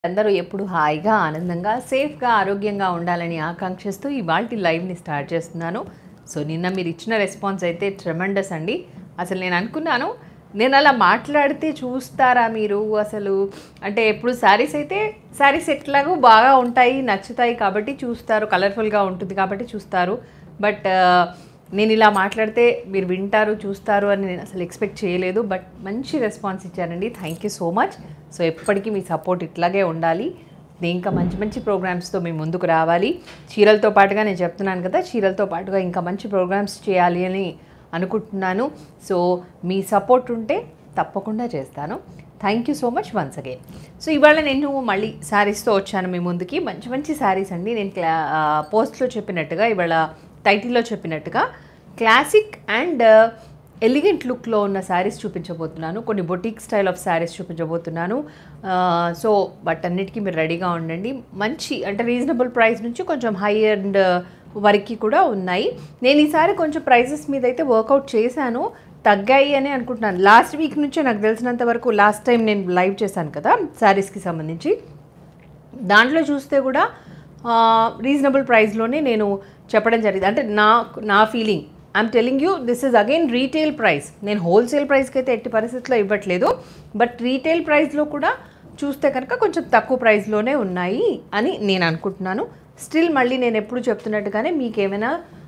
అందరూ ఎప్పుడు హాయిగా ఆనందంగా సేఫ్గా ఆరోగ్యంగా ఉండాలని ఆకాంక్షిస్తూ ఇవాళ లైవ్ని స్టార్ట్ చేస్తున్నాను సో నిన్న మీరు ఇచ్చిన రెస్పాన్స్ అయితే ట్రెమండస్ అండి అసలు నేను అనుకున్నాను నేను అలా మాట్లాడితే చూస్తారా మీరు అసలు అంటే ఎప్పుడు శారీస్ అయితే శారీస్ ఎట్లాగో బాగా ఉంటాయి నచ్చుతాయి కాబట్టి చూస్తారు కలర్ఫుల్గా ఉంటుంది కాబట్టి చూస్తారు బట్ నేను ఇలా మాట్లాడితే మీరు వింటారు చూస్తారు అని నేను అసలు ఎక్స్పెక్ట్ చేయలేదు బట్ మంచి రెస్పాన్స్ ఇచ్చారండి thank you so much so ఎప్పటికీ మీ సపోర్ట్ ఇట్లాగే ఉండాలి నేను ఇంకా మంచి మంచి ప్రోగ్రామ్స్తో మీ ముందుకు రావాలి చీరలతో పాటుగా నేను చెప్తున్నాను కదా చీరలతో పాటుగా ఇంకా మంచి ప్రోగ్రామ్స్ చేయాలి అని అనుకుంటున్నాను సో మీ సపోర్ట్ ఉంటే తప్పకుండా చేస్తాను thank you so much once again so ఇవాళ నేను మళ్ళీ శారీస్తో వచ్చాను మీ ముందుకి మంచి మంచి శారీస్ అండి నేను క్లా పోస్ట్లో చెప్పినట్టుగా ఇవాళ టైటిల్లో చెప్పినట్టుగా క్లాసిక్ అండ్ ఎలిగెంట్ లుక్లో ఉన్న శారీస్ చూపించబోతున్నాను కొన్ని బొటిక్ స్టైల్ ఆఫ్ శారీస్ చూపించబోతున్నాను సో వాటన్నిటికీ మీరు రెడీగా ఉండండి మంచి అంటే రీజనబుల్ ప్రైస్ నుంచి కొంచెం హై అండ్ వరకు కూడా ఉన్నాయి నేను ఈసారి కొంచెం ప్రైసెస్ మీద అయితే వర్కౌట్ చేశాను తగ్గాయి అని అనుకుంటున్నాను లాస్ట్ వీక్ నుంచే నాకు తెలిసినంత వరకు లాస్ట్ టైం నేను లైవ్ చేశాను కదా శారీస్కి సంబంధించి దాంట్లో చూస్తే కూడా రీజనబుల్ ప్రైస్లోనే నేను చెప్పడం జరిగింది అంటే నా నా feeling I'm telling you this is again retail price నేను హోల్సేల్ ప్రైస్కి అయితే ఎట్టి పరిస్థితుల్లో ఇవ్వట్లేదు బట్ రీటైల్ ప్రైస్లో కూడా చూస్తే కనుక కొంచెం తక్కువ ప్రైస్లోనే ఉన్నాయి అని నేను అనుకుంటున్నాను స్టిల్ మళ్ళీ నేను ఎప్పుడు చెప్తున్నట్టుగానే మీకు ఏమైనా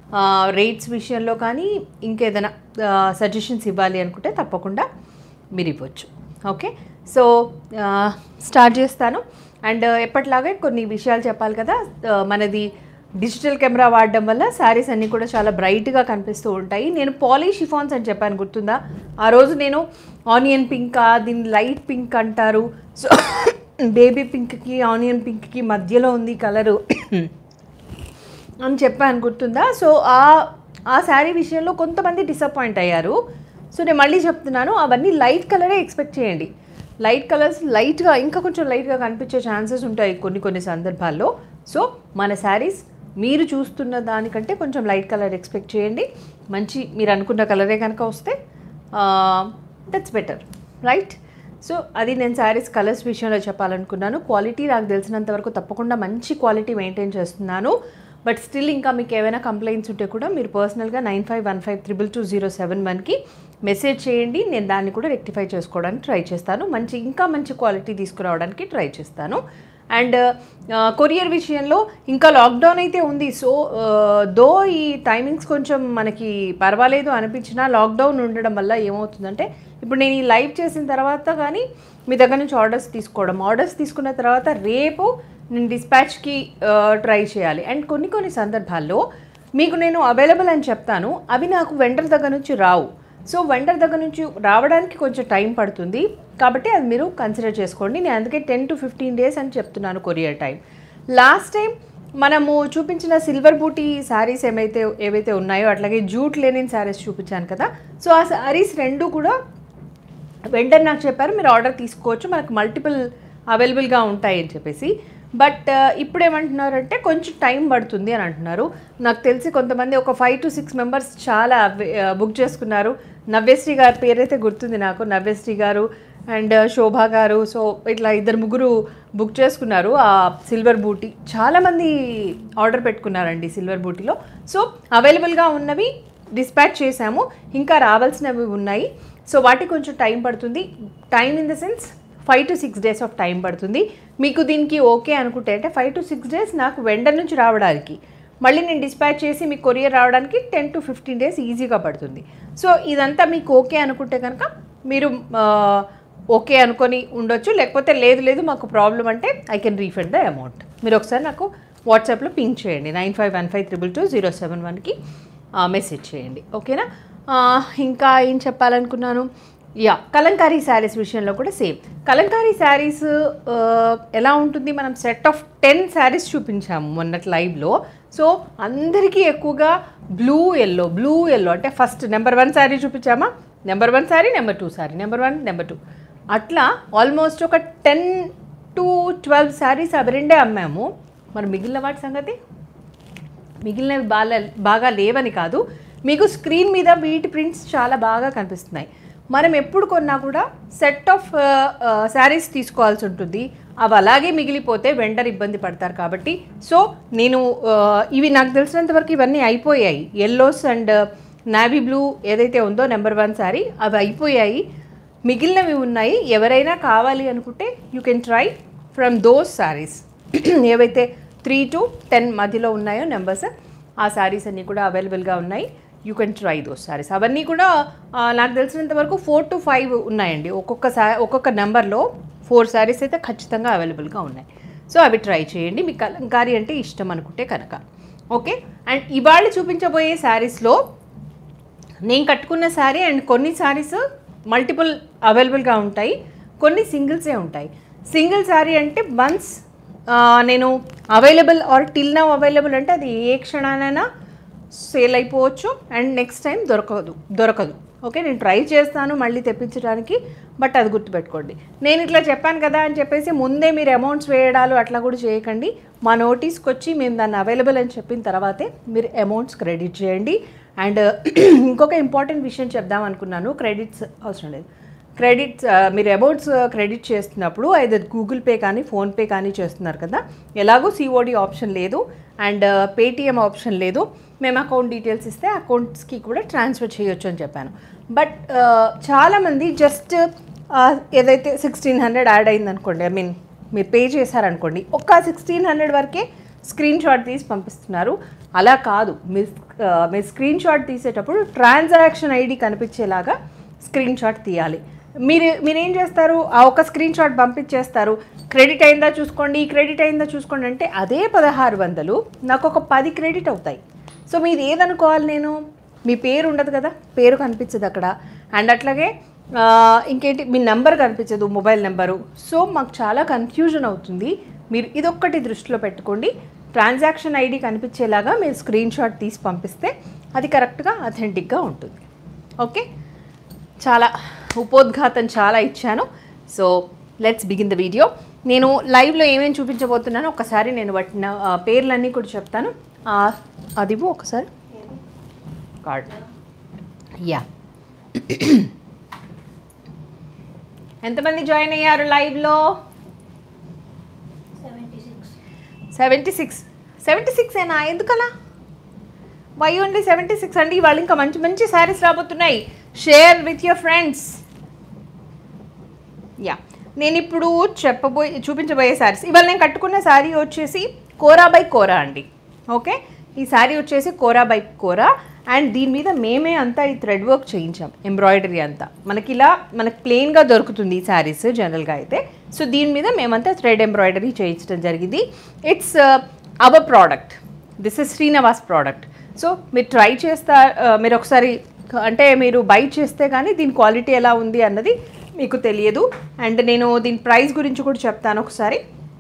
రేట్స్ విషయంలో కానీ ఇంకేదైనా సజెషన్స్ ఇవ్వాలి అనుకుంటే తప్పకుండా మీరు ఇవ్వచ్చు ఓకే సో స్టార్ట్ చేస్తాను అండ్ ఎప్పటిలాగే కొన్ని విషయాలు చెప్పాలి కదా ఆ, మనది డిజిటల్ కెమెరా వాడడం వల్ల శారీస్ అన్నీ కూడా చాలా బ్రైట్గా కనిపిస్తూ ఉంటాయి నేను పాలీ షిఫాన్స్ అని చెప్పాను గుర్తుందా ఆ రోజు నేను ఆనియన్ పింక్ దీన్ని లైట్ పింక్ అంటారు సో బేబీ పింక్కి ఆనియన్ పింక్కి మధ్యలో ఉంది కలరు అని చెప్పాను గుర్తుందా సో ఆ ఆ శారీ విషయంలో కొంతమంది డిసప్పాయింట్ అయ్యారు సో నేను మళ్ళీ చెప్తున్నాను అవన్నీ లైట్ కలరే ఎక్స్పెక్ట్ చేయండి లైట్ కలర్స్ లైట్గా ఇంకా కొంచెం లైట్గా కనిపించే ఛాన్సెస్ ఉంటాయి కొన్ని కొన్ని సందర్భాల్లో సో మన శారీస్ మీరు చూస్తున్న దానికంటే కొంచెం లైట్ కలర్ ఎక్స్పెక్ట్ చేయండి మంచి మీరు అనుకున్న కలరే కనుక వస్తే దట్స్ బెటర్ రైట్ సో అది నేను శారీస్ కలర్స్ విషయంలో చెప్పాలనుకున్నాను క్వాలిటీ నాకు తెలిసినంత వరకు తప్పకుండా మంచి క్వాలిటీ మెయింటైన్ చేస్తున్నాను బట్ స్టిల్ ఇంకా మీకు ఏమైనా కంప్లైంట్స్ ఉంటే కూడా మీరు పర్సనల్గా nine five one five triple two zero seven వన్కి మెసేజ్ చేయండి నేను దాన్ని కూడా రెక్టిఫై చేసుకోవడానికి ట్రై చేస్తాను మంచి ఇంకా మంచి క్వాలిటీ తీసుకురావడానికి ట్రై చేస్తాను అండ్ కొరియర్ విషయంలో ఇంకా లాక్డౌన్ అయితే ఉంది సో దో ఈ టైమింగ్స్ కొంచెం మనకి పర్వాలేదు అనిపించినా లాక్డౌన్ ఉండడం వల్ల ఏమవుతుందంటే ఇప్పుడు నేను ఈ లైవ్ చేసిన తర్వాత కానీ మీ దగ్గర నుంచి ఆర్డర్స్ తీసుకోవడం ఆర్డర్స్ తీసుకున్న తర్వాత రేపు నేను డిస్పాచ్కి ట్రై చేయాలి అండ్ కొన్ని కొన్ని సందర్భాల్లో మీకు నేను అవైలబుల్ అని చెప్తాను అవి నాకు వెండర్ దగ్గర నుంచి రావు సో వెండర్ దగ్గర నుంచి రావడానికి కొంచెం టైం పడుతుంది కాబట్టి అది మీరు కన్సిడర్ చేసుకోండి నేను అందుకే టెన్ టు ఫిఫ్టీన్ డేస్ అని చెప్తున్నాను కొరియర్ టైం లాస్ట్ టైం మనము చూపించిన సిల్వర్ బూటీ శారీస్ ఏమైతే ఏవైతే ఉన్నాయో అట్లాగే జూట్ లేని శారీస్ చూపించాను కదా సో ఆ శారీస్ రెండు కూడా వెండర్ నాకు చెప్పారు మీరు ఆర్డర్ తీసుకోవచ్చు మనకు మల్టిపుల్ అవైలబుల్గా ఉంటాయి అని చెప్పేసి బట్ ఇప్పుడు ఏమంటున్నారంటే కొంచెం టైం పడుతుంది అని అంటున్నారు నాకు తెలిసి కొంతమంది ఒక ఫైవ్ టు సిక్స్ మెంబర్స్ చాలా బుక్ చేసుకున్నారు నవ్యశ్రీ గారి పేరైతే గుర్తుంది నాకు నవ్యశ్రీ గారు అండ్ శోభా గారు సో ఇట్లా ఇద్దరు ముగ్గురు బుక్ చేసుకున్నారు ఆ సిల్వర్ బూటీ చాలామంది ఆర్డర్ పెట్టుకున్నారండి సిల్వర్ బూటీలో సో అవైలబుల్గా ఉన్నవి డిస్పాచ్ చేశాము ఇంకా రావాల్సినవి ఉన్నాయి సో వాటికి కొంచెం టైం పడుతుంది time in the sense five to six days of time పడుతుంది మీకు దీనికి ఓకే అనుకుంటే అంటే ఫైవ్ టు సిక్స్ డేస్ నాకు వెండర్ నుంచి రావడానికి మళ్ళీ నేను డిస్పాచ్ చేసి మీకు కొరియర్ రావడానికి టెన్ టు ఫిఫ్టీన్ డేస్ ఈజీగా పడుతుంది సో ఇదంతా మీకు ఓకే అనుకుంటే కనుక మీరు ఆ, ఓకే అనుకొని ఉండొచ్చు లేకపోతే లేదు లేదు మాకు ప్రాబ్లం అంటే I can refund the amount మీరు ఒకసారి నాకు వాట్సాప్లో పింక్ చేయండి nine five one five triple two zero seven వన్కి మెసేజ్ చేయండి ఓకేనా ఆ, ఇంకా ఏం చెప్పాలనుకున్నాను యా కలంకారీ శారీస్ విషయంలో కూడా సేమ్ కలంకారీ శారీస్ ఎలా ఉంటుంది మనం సెట్ ఆఫ్ టెన్ శారీస్ చూపించాము మొన్నటి లైవ్లో సో అందరికీ ఎక్కువగా బ్లూ ఎల్లో బ్లూ ఎల్లో అంటే ఫస్ట్ నెంబర్ వన్ శారీ చూపించామా number one sari number two sari number one number two అట్లా ఆల్మోస్ట్ ఒక టెన్ టు ట్వెల్వ్ శారీస్ అవి రెండే అమ్మాము మరి మిగిలిన వాటి సంగతి మిగిలినవి బాగా బాగా లేవని కాదు మీకు స్క్రీన్ మీద వీటి ప్రింట్స్ చాలా బాగా కనిపిస్తున్నాయి మనం ఎప్పుడు కొన్నా కూడా సెట్ ఆఫ్ శారీస్ తీసుకోవాల్సి ఉంటుంది అవి అలాగే మిగిలిపోతే వెండర్ ఇబ్బంది పడతారు కాబట్టి సో నేను ఆ, ఇవి నాకు తెలిసినంత వరకు ఇవన్నీ అయిపోయాయి ఎల్లోస్ అండ్ నావీ బ్లూ ఏదైతే ఉందో నెంబర్ వన్ సారీ అవి అయిపోయాయి మిగిలినవి ఉన్నాయి ఎవరైనా కావాలి అనుకుంటే you can try from those saris ఏవైతే త్రీ టు టెన్ మధ్యలో ఉన్నాయో నెంబర్స్ ఆ శారీస్ అన్నీ కూడా అవైలబుల్గా ఉన్నాయి you can try those saris అవన్నీ కూడా ఆ, నాకు తెలిసినంత వరకు ఫోర్ టు ఫైవ్ ఉన్నాయండి ఒక్కొక్క సా ఒక్కొక్క నెంబర్లో ఫోర్ శారీస్ అయితే ఖచ్చితంగా అవైలబుల్గా ఉన్నాయి సో అవి ట్రై చేయండి మీకు కలంకారీ అంటే ఇష్టం అనుకుంటే కనుక ఓకే అండ్ ఇవాళ చూపించబోయే శారీస్లో నేను కట్టుకున్న శారీ అండ్ కొన్ని శారీస్ మల్టిపుల్ అవైలబుల్గా ఉంటాయి కొన్ని సింగిల్సే ఉంటాయి సింగిల్ శారీ అంటే వన్స్ నేను available are till now available అంటే అది ఏ క్షణానైనా సేల్ అయిపోవచ్చు అండ్ నెక్స్ట్ టైం దొరకదు దొరకదు ఓకే నేను ట్రై చేస్తాను మళ్ళీ తెప్పించడానికి బట్ అది గుర్తుపెట్టుకోండి నేను ఇట్లా చెప్పాను కదా అని చెప్పేసి ముందే మీరు అమౌంట్స్ వేయడాలు అట్లా కూడా చేయకండి మా నోటీస్కి వచ్చి మేము దాన్ని అవైలబుల్ అని చెప్పిన తర్వాతే మీరు అమౌంట్స్ క్రెడిట్ చేయండి అండ్ ఇంకొక ఇంపార్టెంట్ విషయం చెప్దాం అనుకున్నాను క్రెడిట్స్ అవసరం లేదు క్రెడిట్స్ ఆ, మీరు అమౌంట్స్ క్రెడిట్ చేస్తున్నప్పుడు అయితే గూగుల్ పే కానీ ఫోన్పే కానీ చేస్తున్నారు కదా ఎలాగో సిఓడి ఆప్షన్ లేదు అండ్ పేటిఎం ఆప్షన్ లేదు మేము అకౌంట్ డీటెయిల్స్ ఇస్తే అకౌంట్స్కి కూడా ట్రాన్స్ఫర్ చేయొచ్చు అని చెప్పాను బట్ చాలామంది జస్ట్ ఏదైతే సిక్స్టీన్ హండ్రెడ్ యాడ్ అయింది అనుకోండి ఐ మీన్ మీరు పే చేశారనుకోండి ఒక్క సిక్స్టీన్ హండ్రెడ్ వరకే స్క్రీన్ షాట్ తీసి పంపిస్తున్నారు అలా కాదు మీరు ఆ, మీరు స్క్రీన్ షాట్ తీసేటప్పుడు ట్రాన్సాక్షన్ ఐడి కనిపించేలాగా స్క్రీన్ షాట్ తీయాలి మీరు మీరేం చేస్తారు ఆ ఒక స్క్రీన్ షాట్ పంపించేస్తారు క్రెడిట్ అయిందా చూసుకోండి క్రెడిట్ అయిందా చూసుకోండి అంటే అదే పదహారు వందలు నాకు ఒక పది క్రెడిట్ అవుతాయి సో మీరు ఏదనుకోవాలి నేను మీ పేరు ఉండదు కదా పేరు కనిపించదు అక్కడ అండ్ అట్లాగే ఆ, ఇంకేంటి మీ నెంబర్ కనిపించదు మొబైల్ నెంబరు సో మాకు చాలా కన్ఫ్యూజన్ అవుతుంది మీరు ఇదొక్కటి దృష్టిలో పెట్టుకోండి ట్రాన్సాక్షన్ ఐడి కనిపించేలాగా మీరు స్క్రీన్ షాట్ తీసి పంపిస్తే అది కరెక్ట్గా అథెంటిక్గా ఉంటుంది ఓకే చాలా ఉపోద్ఘాతం చాలా ఇచ్చాను so let's begin the video నేను లైవ్లో ఏమేమి చూపించబోతున్నానో ఒకసారి నేను వాటిన ఆ, పేర్లన్నీ కూడా చెప్తాను ఆ, అదివ్వు ఒకసారి కార్డ్ యా ఎంతమంది జాయిన్ అయ్యారు లైవ్లో సెవెంటీ సిక్స్ సెవెంటీ సిక్స్ ఏనా ఎందుకలా వై ఓన్లీ సెవెంటీ సిక్స్ అండి ఇవాళ ఇంకా మంచి మంచి శారీస్ రాబోతున్నాయి share with your friends yeah నేను ఇప్పుడు చెప్పబోయే చూపించబోయే శారీస్ ఇవాళ నేను కట్టుకున్న శారీ వచ్చేసి కోరా బై కోరా అండి ఓకే ఈ శారీ వచ్చేసి కోరా బై కోరా అండ్ దీని మీద మేమే అంతా ఈ థ్రెడ్ వర్క్ చేయించాం ఎంబ్రాయిడరీ అంతా మనకి ఇలా మనకి ప్లెయిన్గా దొరుకుతుంది ఈ శారీస్ జనరల్గా అయితే సో దీని మీద మేమంతా థ్రెడ్ ఎంబ్రాయిడరీ చేయించడం జరిగింది it's our product this is Srinivas product so మీరు ట్రై చేస్తా ఆ, మీరు ఒకసారి అంటే మీరు బై చేస్తే కానీ దీని క్వాలిటీ ఎలా ఉంది అన్నది మీకు తెలియదు అండ్ నేను దీని ప్రైస్ గురించి కూడా చెప్తాను ఒకసారి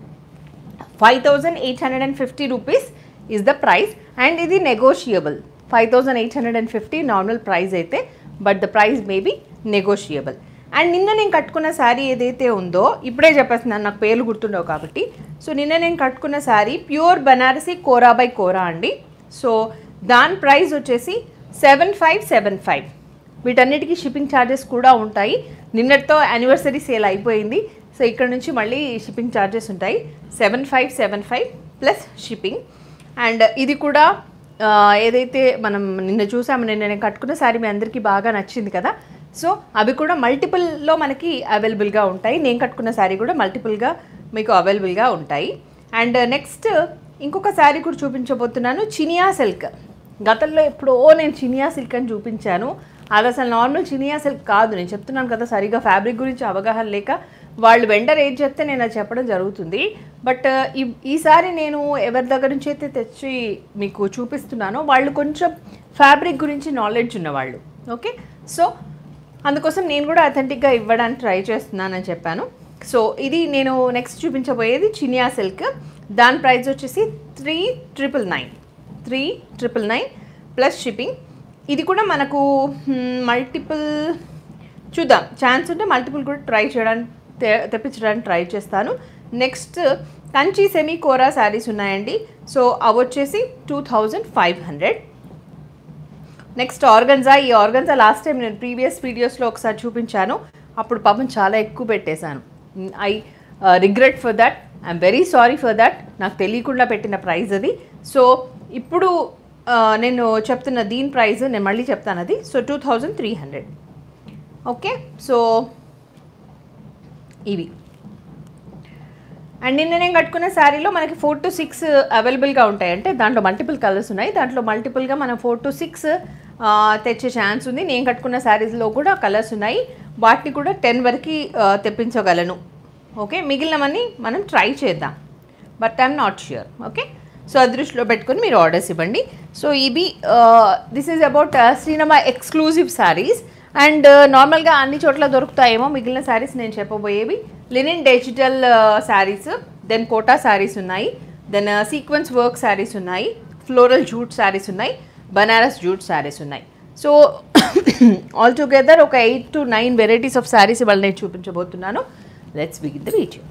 five thousand eight hundred and fifty rupees is the price and ఇది negotiable five thousand eight hundred and fifty normal price అయితే but the price may be negotiable and నిన్న నేను కట్టుకున్న శారీ ఏదైతే ఉందో ఇప్పుడే చెప్పేస్తున్నాను నాకు పేర్లు గుర్తుండవు కాబట్టి సో నిన్న నేను కట్టుకున్న శారీ ప్యూర్ బనారసి కోరా బై కోరా అండి సో దాని ప్రైస్ వచ్చేసి సెవెన్ ఫైవ్ సెవెన్ ఫైవ్ వీటన్నిటికీ షిప్పింగ్ ఛార్జెస్ కూడా ఉంటాయి నిన్నటితో యానివర్సరీ సేల్ అయిపోయింది సో ఇక్కడ నుంచి మళ్ళీ షిప్పింగ్ ఛార్జెస్ ఉంటాయి seven five seven five plus shipping and ఇది కూడా ఆ, ఏదైతే మనం నిన్న చూసాము నిన్న నేను కట్టుకున్న శారీ మీ అందరికీ బాగా నచ్చింది కదా సో అవి కూడా మల్టిపుల్లో మనకి అవైలబుల్గా ఉంటాయి నేను కట్టుకున్న శారీ కూడా మల్టిపుల్గా మీకు అవైలబుల్గా ఉంటాయి అండ్ నెక్స్ట్ ఇంకొక శారీ కూడా చూపించబోతున్నాను చినియా సిల్క్ గతంలో ఎప్పుడో నేను చినియా సిల్క్ అని చూపించాను అది అసలు నార్మల్ చినియా సిల్క్ కాదు నేను చెప్తున్నాను కదా సరిగా ఫ్యాబ్రిక్ గురించి అవగాహన లేక వాళ్ళు వెండర్ ఏది చెప్తే నేను అది చెప్పడం జరుగుతుంది బట్ ఈ ఈసారి నేను ఎవరి దగ్గర నుంచి అయితే తెచ్చి మీకు చూపిస్తున్నానో వాళ్ళు కొంచెం ఫ్యాబ్రిక్ గురించి నాలెడ్జ్ ఉన్నవాళ్ళు ఓకే సో అందుకోసం నేను కూడా అథెంటిక్గా ఇవ్వడానికి ట్రై చేస్తున్నానని చెప్పాను సో ఇది నేను నెక్స్ట్ చూపించబోయేది చినియా సిల్క్ దాని ప్రైస్ వచ్చేసి three triple nine three triple nine plus shipping ఇది కూడా మనకు మల్టిపుల్ చూద్దాం ఛాన్స్ ఉంటే మల్టిపుల్ కూడా ట్రై చేయడానికి తె- తెప్పించడానికి ట్రై చేస్తాను నెక్స్ట్ కంచి సెమీ కోరా శారీస్ ఉన్నాయండి సో అవి వచ్చేసి two thousand five hundred next organza ఈ ఆర్గన్జా లాస్ట్ టైం నేను ప్రీవియస్ వీడియోస్లో ఒకసారి చూపించాను అప్పుడు పాపం చాలా ఎక్కువ పెట్టేశాను I regret for that I'm very sorry for that నాకు తెలియకుండా పెట్టిన ప్రైస్ అది సో ఇప్పుడు ఆ, నేను చెప్తున్న దీని ప్రైస్ నేను మళ్ళీ చెప్తాను అది so two thousand three hundred okay so ఇవి అండ్ నిన్న నేను కట్టుకున్న శారీలో మనకి ఫోర్ టు సిక్స్ అవైలబుల్గా ఉంటాయి అంటే దాంట్లో మల్టిపుల్ కలర్స్ ఉన్నాయి దాంట్లో మల్టిపుల్గా మనం ఫోర్ టు సిక్స్ తెచ్చే ఛాన్స్ ఉంది నేను కట్టుకున్న శారీస్లో కూడా కలర్స్ ఉన్నాయి వాటిని కూడా టెన్ వరకు తెప్పించగలను ఓకే మిగిలినవన్నీ మనం ట్రై చేద్దాం but I'm not sure okay so అది దృష్టిలో పెట్టుకొని మీరు ఆర్డర్స్ ఇవ్వండి సో ఇవి this is about Srinama exclusive saris and నార్మల్గా అన్ని చోట్ల దొరుకుతాయేమో మిగిలిన శారీస్ నేను చెప్పబోయేవి linen digital saris then Kota saris ఉన్నాయి దెన్ సీక్వెన్స్ వర్క్ శారీస్ ఉన్నాయి ఫ్లోరల్ జూట్ శారీస్ ఉన్నాయి బనారస్ జూట్ శారీస్ ఉన్నాయి సో ఆల్ టుగెదర్ ఒక eight to nine varieties of saris ఇవాళ నేను చూపించబోతున్నాను let's begin the video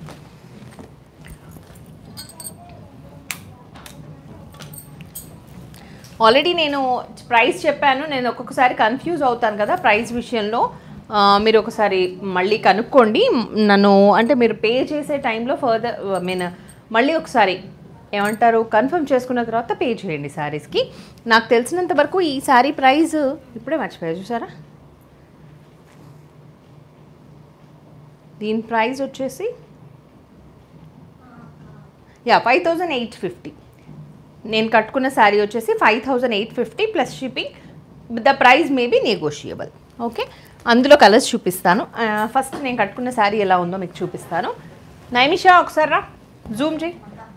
already నేను ప్రైస్ చెప్పాను నేను ఒక్కొక్కసారి కన్ఫ్యూజ్ అవుతాను కదా ప్రైస్ విషయంలో ఆ, మీరు ఒకసారి మళ్ళీ కనుక్కోండి నన్ను అంటే మీరు పే చేసే టైంలో ఫర్దర్ ఐ మీన్ మళ్ళీ ఒకసారి ఏమంటారు కన్ఫర్మ్ చేసుకున్న తర్వాత పే చేయండి శారీస్కి నాకు తెలిసినంత వరకు ఈ శారీ ప్రైస్ ఇప్పుడే మర్చిపోయా చూసారా దీని ప్రైస్ వచ్చేసి yeah five thousand eight fifty నేను కట్టుకున్న శారీ వచ్చేసి five thousand eight fifty plus shipping the price may be negotiable okay అందులో కలర్స్ చూపిస్తాను ఫస్ట్ నేను కట్టుకున్న శారీ ఎలా ఉందో మీకు చూపిస్తాను నైమిషా ఒకసారి రా జూమ్ చేయి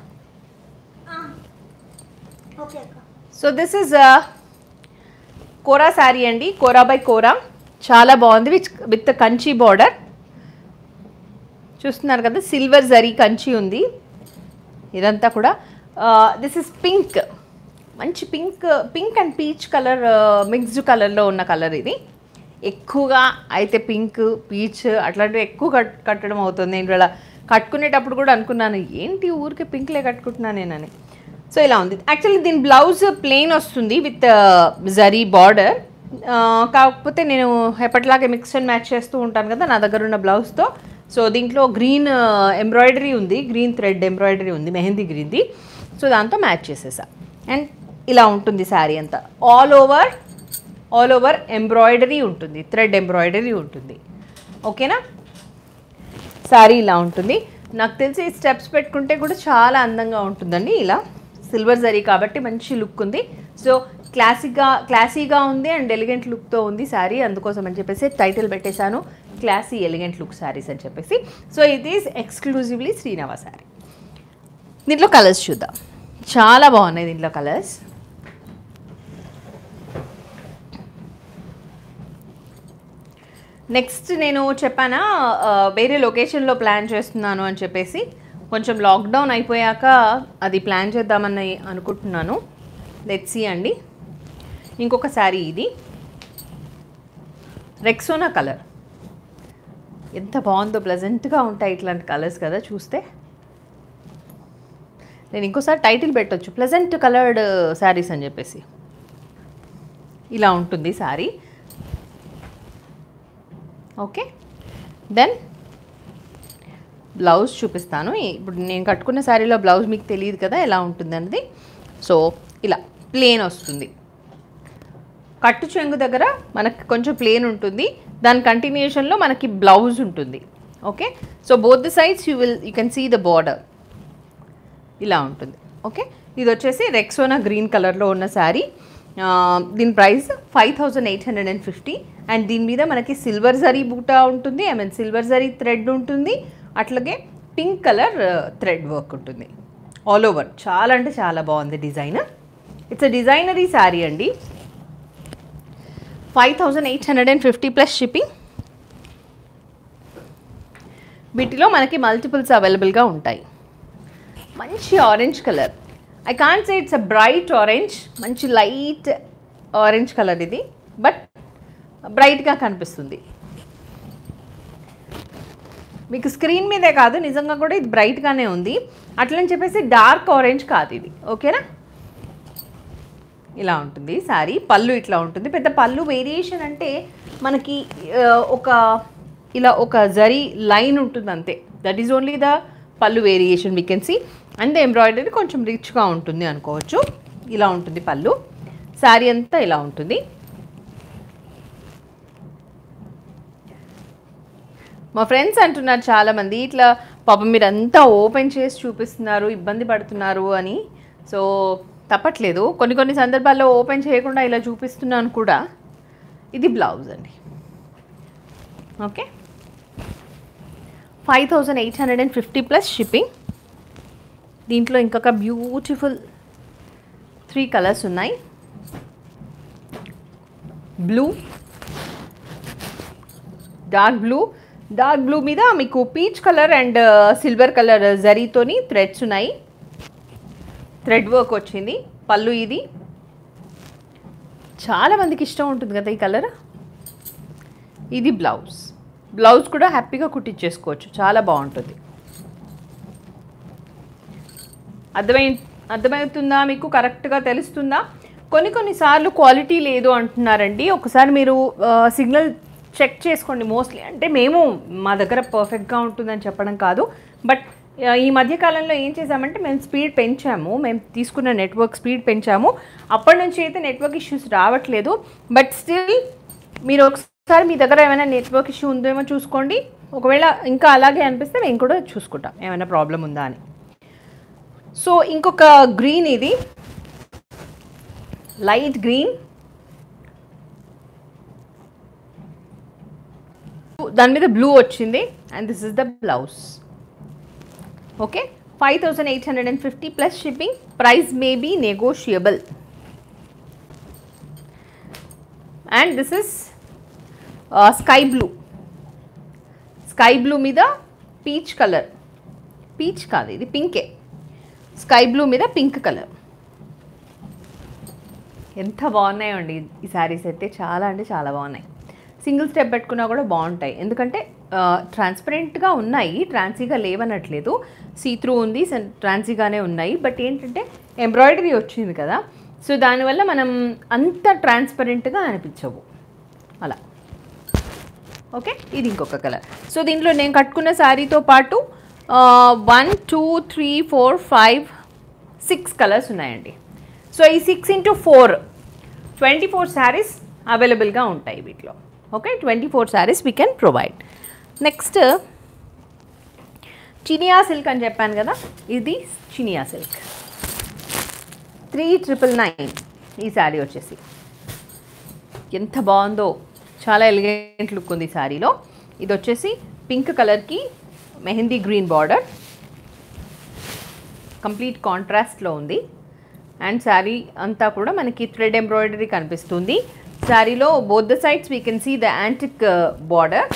ఓకే అక్క so this is kora sari అండి కోరా బై కోరా చాలా బాగుంది విత్ విత్ కంచి బార్డర్ చూస్తున్నారు కదా సిల్వర్ జరీ కంచి ఉంది ఇదంతా కూడా దిస్ ఇస్ పింక్ మంచి pink pink and peach colour mixed కలర్లో ఉన్న కలర్ ఇది ఎక్కువగా అయితే పింక్ పీచ్ అట్లాంటివి ఎక్కువ కట్ కట్టడం అవుతుంది నేను ఇలా కట్టుకునేటప్పుడు కూడా అనుకున్నాను ఏంటి ఊరికే పింక్లే కట్టుకుంటున్నాను నేనని సో ఇలా ఉంది యాక్చువల్లీ దీని బ్లౌజ్ ప్లెయిన్ వస్తుంది విత్ జరీ బార్డర్ కాకపోతే నేను ఎప్పటిలాగే మిక్స్ అండ్ మ్యాచ్ చేస్తూ ఉంటాను కదా నా దగ్గర ఉన్న బ్లౌజ్తో సో దీంట్లో గ్రీన్ ఎంబ్రాయిడరీ ఉంది గ్రీన్ థ్రెడ్ ఎంబ్రాయిడరీ ఉంది మెహందీ గ్రీన్ది సో దాంతో మ్యాచ్ చేసేసా అండ్ ఇలా ఉంటుంది శారీ అంతా all over all over embroidery ఉంటుంది థ్రెడ్ ఎంబ్రాయిడరీ ఉంటుంది ఓకేనా శారీ ఇలా ఉంటుంది నాకు తెలిసి ఈ స్టెప్స్ పెట్టుకుంటే కూడా చాలా అందంగా ఉంటుందండి ఇలా సిల్వర్ జరీ కాబట్టి మంచి లుక్ ఉంది సో క్లాసిక్గా క్లాసీగా ఉంది అండ్ ఎలిగెంట్ లుక్తో ఉంది శారీ అందుకోసం అని చెప్పేసి టైటిల్ పెట్టేశాను క్లాసీ ఎలిగెంట్ లుక్ శారీస్ అని చెప్పేసి సో ఇది ఈజ్ ఎక్స్క్లూజివ్లీ శ్రీనవ శారీ దీంట్లో కలర్స్ చూద్దాం చాలా బాగున్నాయి దీంట్లో కలర్స్ నెక్స్ట్ నేను చెప్పానా ఆ, వేరే లొకేషన్లో ప్లాన్ చేస్తున్నాను అని చెప్పేసి కొంచెం లాక్డౌన్ అయిపోయాక అది ప్లాన్ చేద్దామని అనుకుంటున్నాను లెట్స్ సీ అండి ఇంకొక శారీ ఇది రెక్సోనా కలర్ ఎంత బాగుందో ప్లెజెంట్గా ఉంటాయి ఇట్లాంటి కలర్స్ కదా చూస్తే నేను ఇంకోసారి టైటిల్ పెట్టొచ్చు ప్లెజెంట్ కలర్డ్ శారీస్ అని చెప్పేసి ఇలా ఉంటుంది శారీ ఓకే దెన్ బ్లౌజ్ చూపిస్తాను ఇప్పుడు నేను కట్టుకున్న శారీలో బ్లౌజ్ మీకు తెలియదు కదా ఎలా ఉంటుంది అన్నది సో ఇలా ప్లేన్ వస్తుంది కట్టు చెంగు దగ్గర మనకి కొంచెం ప్లేన్ ఉంటుంది దాని కంటిన్యూషన్లో మనకి బ్లౌజ్ ఉంటుంది okay so both the sides you will you can see the border ఇలా ఉంటుంది ఓకే ఇది వచ్చేసి రెక్సోనా గ్రీన్ కలర్లో ఉన్న శారీ ఆ, దీని price five thousand eight hundred and fifty and దీని మీద మనకి సిల్వర్ జరీ బూటా ఉంటుంది I mean silver zari thread ఉంటుంది అట్లాగే పింక్ కలర్ థ్రెడ్ వర్క్ ఉంటుంది ఆల్ ఓవర్ చాలా అంటే చాలా బాగుంది design it's a designer sari అండి five thousand eight hundred and fifty plus shipping వీటిలో మనకి మల్టిపుల్స్ అవైలబుల్గా ఉంటాయి మంచి orange colour I can't say it's a bright orange మంచి లైట్ ఆరెంజ్ కలర్ ఇది బట్ బ్రైట్గా కనిపిస్తుంది మీకు స్క్రీన్ మీదే కాదు నిజంగా కూడా ఇది బ్రైట్గానే ఉంది అట్లని చెప్పేసి డార్క్ ఆరెంజ్ కాదు ఇది ఓకేనా ఇలా ఉంటుంది శారీ పళ్ళు ఇట్లా ఉంటుంది పెద్ద పళ్ళు వేరియేషన్ అంటే మనకి ఆ, ఒక ఇలా ఒక జరీ లైన్ ఉంటుంది అంతే దట్ ఈజ్ ఓన్లీ ద పళ్ళు variation we can see and the embroidery కొంచెం రిచ్గా ఉంటుంది అనుకోవచ్చు ఇలా ఉంటుంది పళ్ళు శారీ అంతా ఇలా ఉంటుంది మా ఫ్రెండ్స్ అంటున్నారు చాలామంది ఇట్లా పాపం మీరు అంతా ఓపెన్ చేసి చూపిస్తున్నారు ఇబ్బంది పడుతున్నారు అని సో తప్పట్లేదు కొన్ని కొన్ని సందర్భాల్లో ఓపెన్ చేయకుండా ఇలా చూపిస్తున్నాను కూడా ఇది బ్లౌజ్ అండి okay five thousand eight hundred and fifty plus shipping దీంట్లో ఇంకొక బ్యూటిఫుల్ త్రీ కలర్స్ ఉన్నాయి blue dark blue dark blue మీద మీకు peach colour and silver colour జరీతోని థ్రెడ్స్ ఉన్నాయి థ్రెడ్ వర్క్ వచ్చింది పళ్ళు ఇది చాలా మందికి ఇష్టం ఉంటుంది కదా ఈ కలర్ ఇది బ్లౌజ్ బ్లౌజ్ కూడా హ్యాపీగా కుట్టించేసుకోవచ్చు చాలా బాగుంటుంది అర్థమై అర్థమవుతుందా మీకు కరెక్ట్గా తెలుస్తుందా కొన్ని కొన్నిసార్లు క్వాలిటీ లేదు అంటున్నారండి ఒకసారి మీరు సిగ్నల్ చెక్ చేసుకోండి మోస్ట్లీ అంటే మేము మా దగ్గర పర్ఫెక్ట్గా ఉంటుందని చెప్పడం కాదు బట్ ఈ మధ్య కాలంలో ఏం చేసామంటే మేము స్పీడ్ పెంచాము మేము తీసుకున్న నెట్వర్క్ స్పీడ్ పెంచాము అప్పటి నుంచి అయితే నెట్వర్క్ ఇష్యూస్ రావట్లేదు బట్ స్టిల్ మీరు ఒకసారి మీ దగ్గర ఏమైనా నెట్వర్క్ ఇష్యూ ఉందేమో చూసుకోండి ఒకవేళ ఇంకా అలాగే అనిపిస్తే మేము కూడా చూసుకుంటాం ఏమైనా ప్రాబ్లం ఉందా అని సో ఇంకొక గ్రీన్ ఇది లైట్ గ్రీన్ దాని మీద బ్లూ వచ్చింది and this is the blouse okay five thousand eight hundred and fifty plus shipping price may be negotiable and this is sky blue sky blue మీద peach colour peach కాదు ఇది పింకే sky blue మీద pink colour ఎంత బాగున్నాయో అండి ఈ శారీస్ అయితే చాలా అంటే చాలా బాగున్నాయి సింగిల్ స్టెప్ పెట్టుకున్నా కూడా బాగుంటాయి ఎందుకంటే ట్రాన్స్పరెంట్గా ఉన్నాయి ట్రాన్సీగా లేవనట్లేదు సీత్రూ ఉంది ట్రాన్సీగానే ఉన్నాయి బట్ ఏంటంటే ఎంబ్రాయిడరీ వచ్చింది కదా సో దానివల్ల మనం అంత ట్రాన్స్పరెంట్గా అనిపించవు అలా ఓకే ఇది ఇంకొక కలర్ సో దీంట్లో నేను కట్టుకున్న శారీతో పాటు one two three four five six colours ఉన్నాయండి సో ఈ six into four twenty four saris అవైలబుల్గా ఉంటాయి వీటిలో okay twenty four saris we can provide next Chiniya silk అని చెప్పాను కదా ఇది Chiniya silk three triple nine ఈ శారీ వచ్చేసి ఎంత బాగుందో చాలా ఎలిగెంట్ లుక్ ఉంది ఈ శారీలో ఇది వచ్చేసి పింక్ కలర్కి మెహందీ గ్రీన్ బార్డర్ కంప్లీట్ కాంట్రాస్ట్లో ఉంది అండ్ శారీ అంతా కూడా మనకి థ్రెడ్ ఎంబ్రాయిడరీ కనిపిస్తుంది శారీలో both the sides we can see the antique border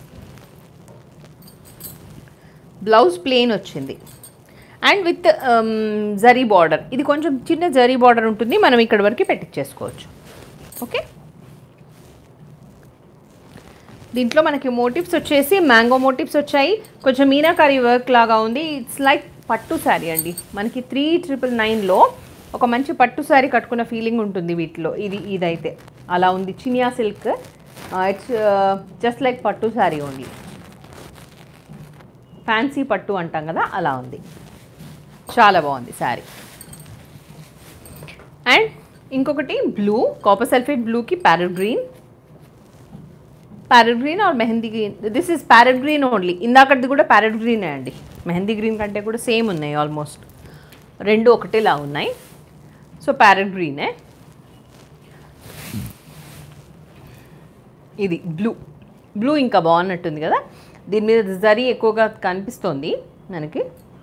blouse plain వచ్చింది అండ్ విత్ జరీ బార్డర్ ఇది కొంచెం చిన్న జరీ బార్డర్ ఉంటుంది మనం ఇక్కడ వరకు పెట్టించేసుకోవచ్చు ఓకే దీంట్లో మనకి మోటివ్స్ వచ్చేసి మ్యాంగో మోటివ్స్ వచ్చాయి కొంచెం మీనాకారి వర్క్ లాగా ఉంది ఇట్స్ లైక్ పట్టు శారీ అండి మనకి త్రీ ట్రిపుల్ నైన్లో ఒక మంచి పట్టు శారీ కట్టుకున్న ఫీలింగ్ ఉంటుంది వీటిలో ఇది ఇదైతే అలా ఉంది Chiniya silk it's just like pattu sari only fancy పట్టు అంటాం కదా అలా ఉంది చాలా బాగుంది శారీ అండ్ ఇంకొకటి బ్లూ కాపర్ సల్ఫేట్ బ్లూకి parrot green parrot green or mehndi green this is parrot green only ఇందాకటిది కూడా ప్యారెట్ గ్రీనే అండి మెహందీ గ్రీన్ కంటే కూడా సేమ్ ఉన్నాయి ఆల్మోస్ట్ రెండు ఒకటేలా ఉన్నాయి సో ప్యారెట్ గ్రీనే ఇది బ్లూ బ్లూ ఇంకా బాగున్నట్టుంది కదా దీని మీద జరీ ఎక్కువగా కనిపిస్తోంది మనకి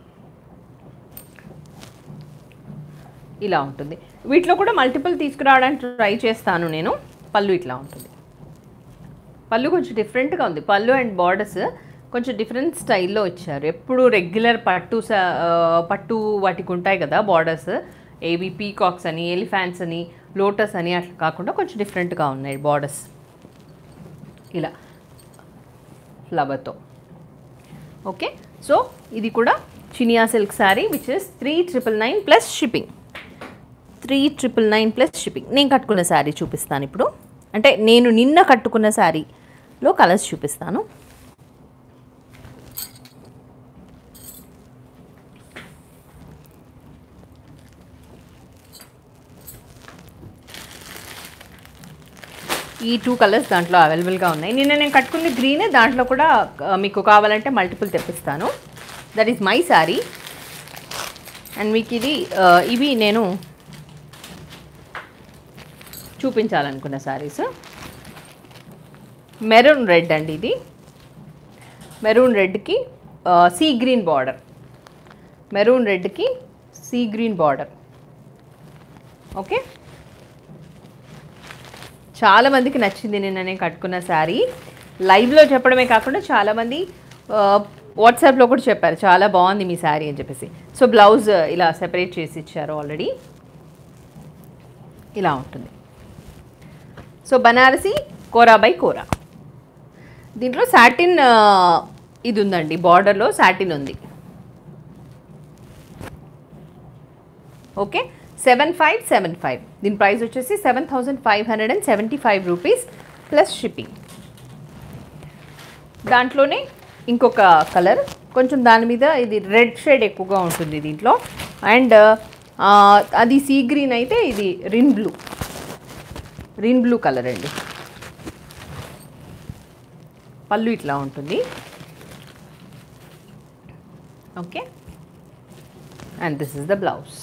ఇలా ఉంటుంది వీటిలో కూడా మల్టిపుల్ తీసుకురావడానికి ట్రై చేస్తాను నేను పళ్ళు ఇట్లా ఉంటుంది పళ్ళు కొంచెం డిఫరెంట్గా ఉంది పళ్ళు అండ్ బార్డర్స్ కొంచెం డిఫరెంట్ స్టైల్లో ఇచ్చారు ఎప్పుడు రెగ్యులర్ పట్టు స- ఆ, పట్టు వాటికి ఉంటాయి కదా బార్డర్స్ ఏవి పీకాక్స్ అని ఎలిఫాంట్స్ అని లోటస్ అని అట్లా కాకుండా కొంచెం డిఫరెంట్గా ఉన్నాయి బార్డర్స్ ఇలా ఫ్లవర్తో ఓకే సో ఇది కూడా Chiniya silk sari which is three triple nine plus shipping three triple nine plus shipping నేను కట్టుకున్న శారీ చూపిస్తాను ఇప్పుడు అంటే నేను నిన్న కట్టుకున్న శారీలో కలర్స్ చూపిస్తాను ఈ టూ కలర్స్ దాంట్లో అవైలబుల్గా ఉన్నాయి నిన్న నేను కట్టుకున్న గ్రీన్ దాంట్లో కూడా ఆ, మీకు కావాలంటే మల్టిపుల్ తెప్పిస్తాను that is my sari and మీకు ఇది ఆ, ఇవి నేను చూపించాలనుకున్న శారీస్ మెరూన్ రెడ్ అండి ఇది మెరూన్ రెడ్కి సీ గ్రీన్ బార్డర్ మెరూన్ రెడ్కి సీ గ్రీన్ బార్డర్ ఓకే చాలా మందికి నచ్చింది నిన్న నేను కట్టుకున్న శారీ లైవ్లో చెప్పడమే కాకుండా చాలామంది వాట్సాప్లో కూడా చెప్పారు చాలా బాగుంది మీ శారీ అని చెప్పేసి సో బ్లౌజ్ ఇలా సెపరేట్ చేసి ఇచ్చారు ఆల్రెడీ ఇలా ఉంటుంది సో బనారసి కోరా బై కోరా దీంట్లో సాటిన్ ఇది ఉందండి బార్డర్లో సాటిన్ ఉంది okay seven five seven five దీని ప్రైస్ వచ్చేసి seven thousand five hundred and seventy five rupees plus shipping దాంట్లోనే ఇంకొక కలర్ కొంచెం దాని మీద ఇది రెడ్ షేడ్ ఎక్కువగా ఉంటుంది దీంట్లో అండ్ అది సీ గ్రీన్ అయితే ఇది Rin blue Rin blue colour అండి పళ్ళు ఇట్లా ఉంటుంది okay and this is the blouse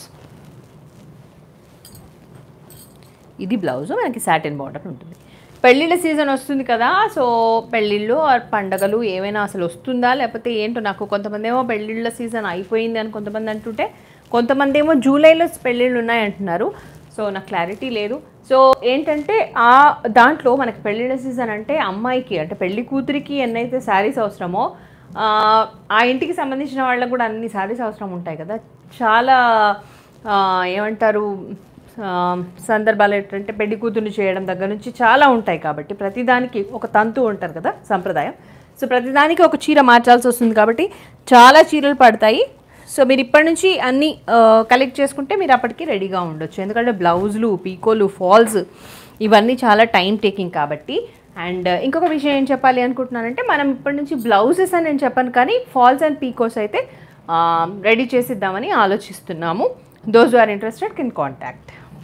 ఇది బ్లౌజ్ మనకి సాటిన్ బార్డర్ ఉంటుంది పెళ్ళిళ్ళ సీజన్ వస్తుంది కదా సో పెళ్ళిళ్ళు ఆర్ పండగలు ఏమైనా అసలు వస్తుందా లేకపోతే ఏంటో నాకు కొంతమంది ఏమో పెళ్ళిళ్ళ సీజన్ అయిపోయింది అని కొంతమంది అంటుంటే కొంతమంది ఏమో జూలైలో పెళ్ళిళ్ళు ఉన్నాయి అంటున్నారు సో నాకు క్లారిటీ లేదు సో ఏంటంటే ఆ దాంట్లో మనకి పెళ్ళిళ్ళ సీజన్ అంటే అమ్మాయికి అంటే పెళ్లి కూతురికి ఎన్నైతే శారీస్ అవసరమో ఆ, ఆ ఇంటికి సంబంధించిన వాళ్ళకు కూడా అన్ని శారీస్ అవసరం ఉంటాయి కదా చాలా ఆ, ఏమంటారు ఆ, సందర్భాలు ఏంటంటే పెళ్లి కూతుర్ని చేయడం దగ్గర నుంచి చాలా ఉంటాయి కాబట్టి ప్రతిదానికి ఒక తంతు ఉంటారు కదా సంప్రదాయం సో ప్రతిదానికి ఒక చీర మార్చాల్సి వస్తుంది కాబట్టి చాలా చీరలు పడతాయి సో మీరు ఇప్పటి నుంచి అన్నీ కలెక్ట్ చేసుకుంటే మీరు అప్పటికి రెడీగా ఉండొచ్చు ఎందుకంటే బ్లౌజులు పీకోలు ఫాల్స్ ఇవన్నీ చాలా టైం టేకింగ్ కాబట్టి అండ్ ఇంకొక విషయం ఏం చెప్పాలి అనుకుంటున్నానంటే మనం ఇప్పటి నుంచి బ్లౌజెస్ అని నేను చెప్పాను కానీ ఫాల్స్ అండ్ పీకోస్ అయితే రెడీ చేసిద్దామని ఆలోచిస్తున్నాము those are interested can contact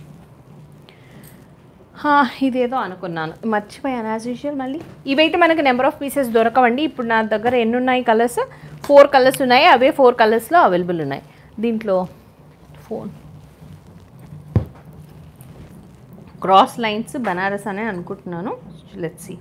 హా, ఇదేదో అనుకున్నాను మర్చిపోయాను యాజ్ యూజువల్ మళ్ళీ ఇవైతే మనకి నెంబర్ ఆఫ్ పీసెస్ దొరకవండి ఇప్పుడు నా దగ్గర ఎన్ని ఉన్నాయి కలర్స్ ఫోర్ కలర్స్ ఉన్నాయి అవే ఫోర్ కలర్స్లో అవైలబుల్ ఉన్నాయి దీంట్లో ఫోన్ క్రాస్ లైన్స్ బనారస్ అనే అనుకుంటున్నాను let's see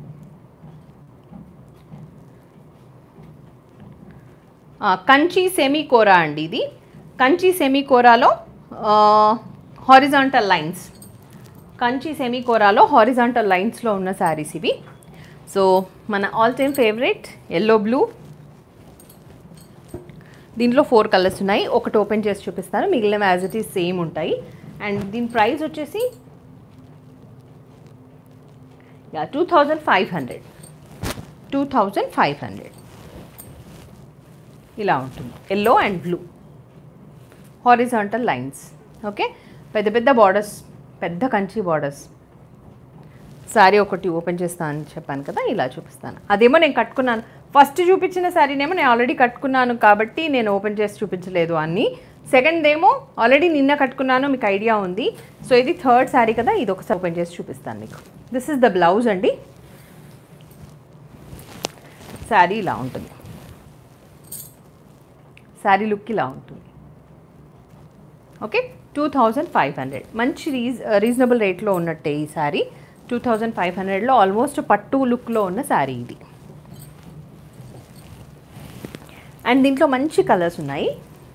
Kanchi semi kora అండి ఇది కంచి సెమీ కోరాలో హారిజాంటల్ లైన్స్ కంచి సెమీ కోరాలో హారిజాంటల్ లైన్స్లో ఉన్న శారీస్ ఇవి సో మన all time favourite yellow blue దీంట్లో ఫోర్ కలర్స్ ఉన్నాయి ఒకటి ఓపెన్ చేసి చూపిస్తాను మిగిలిన యాజ్ ఇట్ ఈస్ సేమ్ ఉంటాయి అండ్ దీని ప్రైస్ వచ్చేసి yeah two thousand five hundred two thousand five hundred ఇలా ఉంటుంది yellow and blue horizontal lines okay పెద్ద పెద్ద బార్డర్స్ పెద్ద కంచి బార్డర్స్ శారీ ఒకటి ఓపెన్ చేస్తాను అని చెప్పాను కదా ఇలా చూపిస్తాను అదేమో నేను కట్టుకున్నాను ఫస్ట్ చూపించిన శారీనేమో నేను ఆల్రెడీ కట్టుకున్నాను కాబట్టి నేను ఓపెన్ చేసి చూపించలేదు అన్ని సెకండ్ ఏమో ఆల్రెడీ నిన్న కట్టుకున్నాను మీకు ఐడియా ఉంది సో ఇది థర్డ్ శారీ కదా ఇది ఒకసారి ఓపెన్ చేసి చూపిస్తాను మీకు దిస్ ఇస్ ద బ్లౌజ్ అండి శారీ ఇలా ఉంటుంది శారీ లుక్ ఇలా ఉంటుంది okay two thousand five hundred మంచి రీజ్ రీజనబుల్ రేట్లో ఉన్నట్టే ఈ శారీ టూ థౌజండ్ ఫైవ్ హండ్రెడ్లో ఆల్మోస్ట్ పట్టు లుక్లో ఉన్న శారీ ఇది అండ్ దీంట్లో మంచి కలర్స్ ఉన్నాయి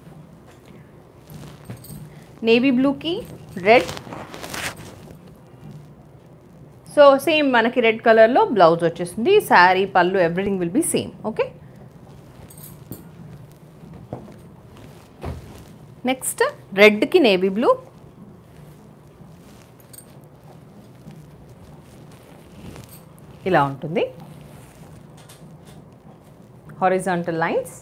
నేవీ బ్లూకి రెడ్ సో సేమ్ మనకి రెడ్ కలర్లో బ్లౌజ్ వచ్చేస్తుంది sari pallu everything will be same okay next రెడ్కి నేవీ బ్లూ ఇలా ఉంటుంది హారిజాంటల్ లైన్స్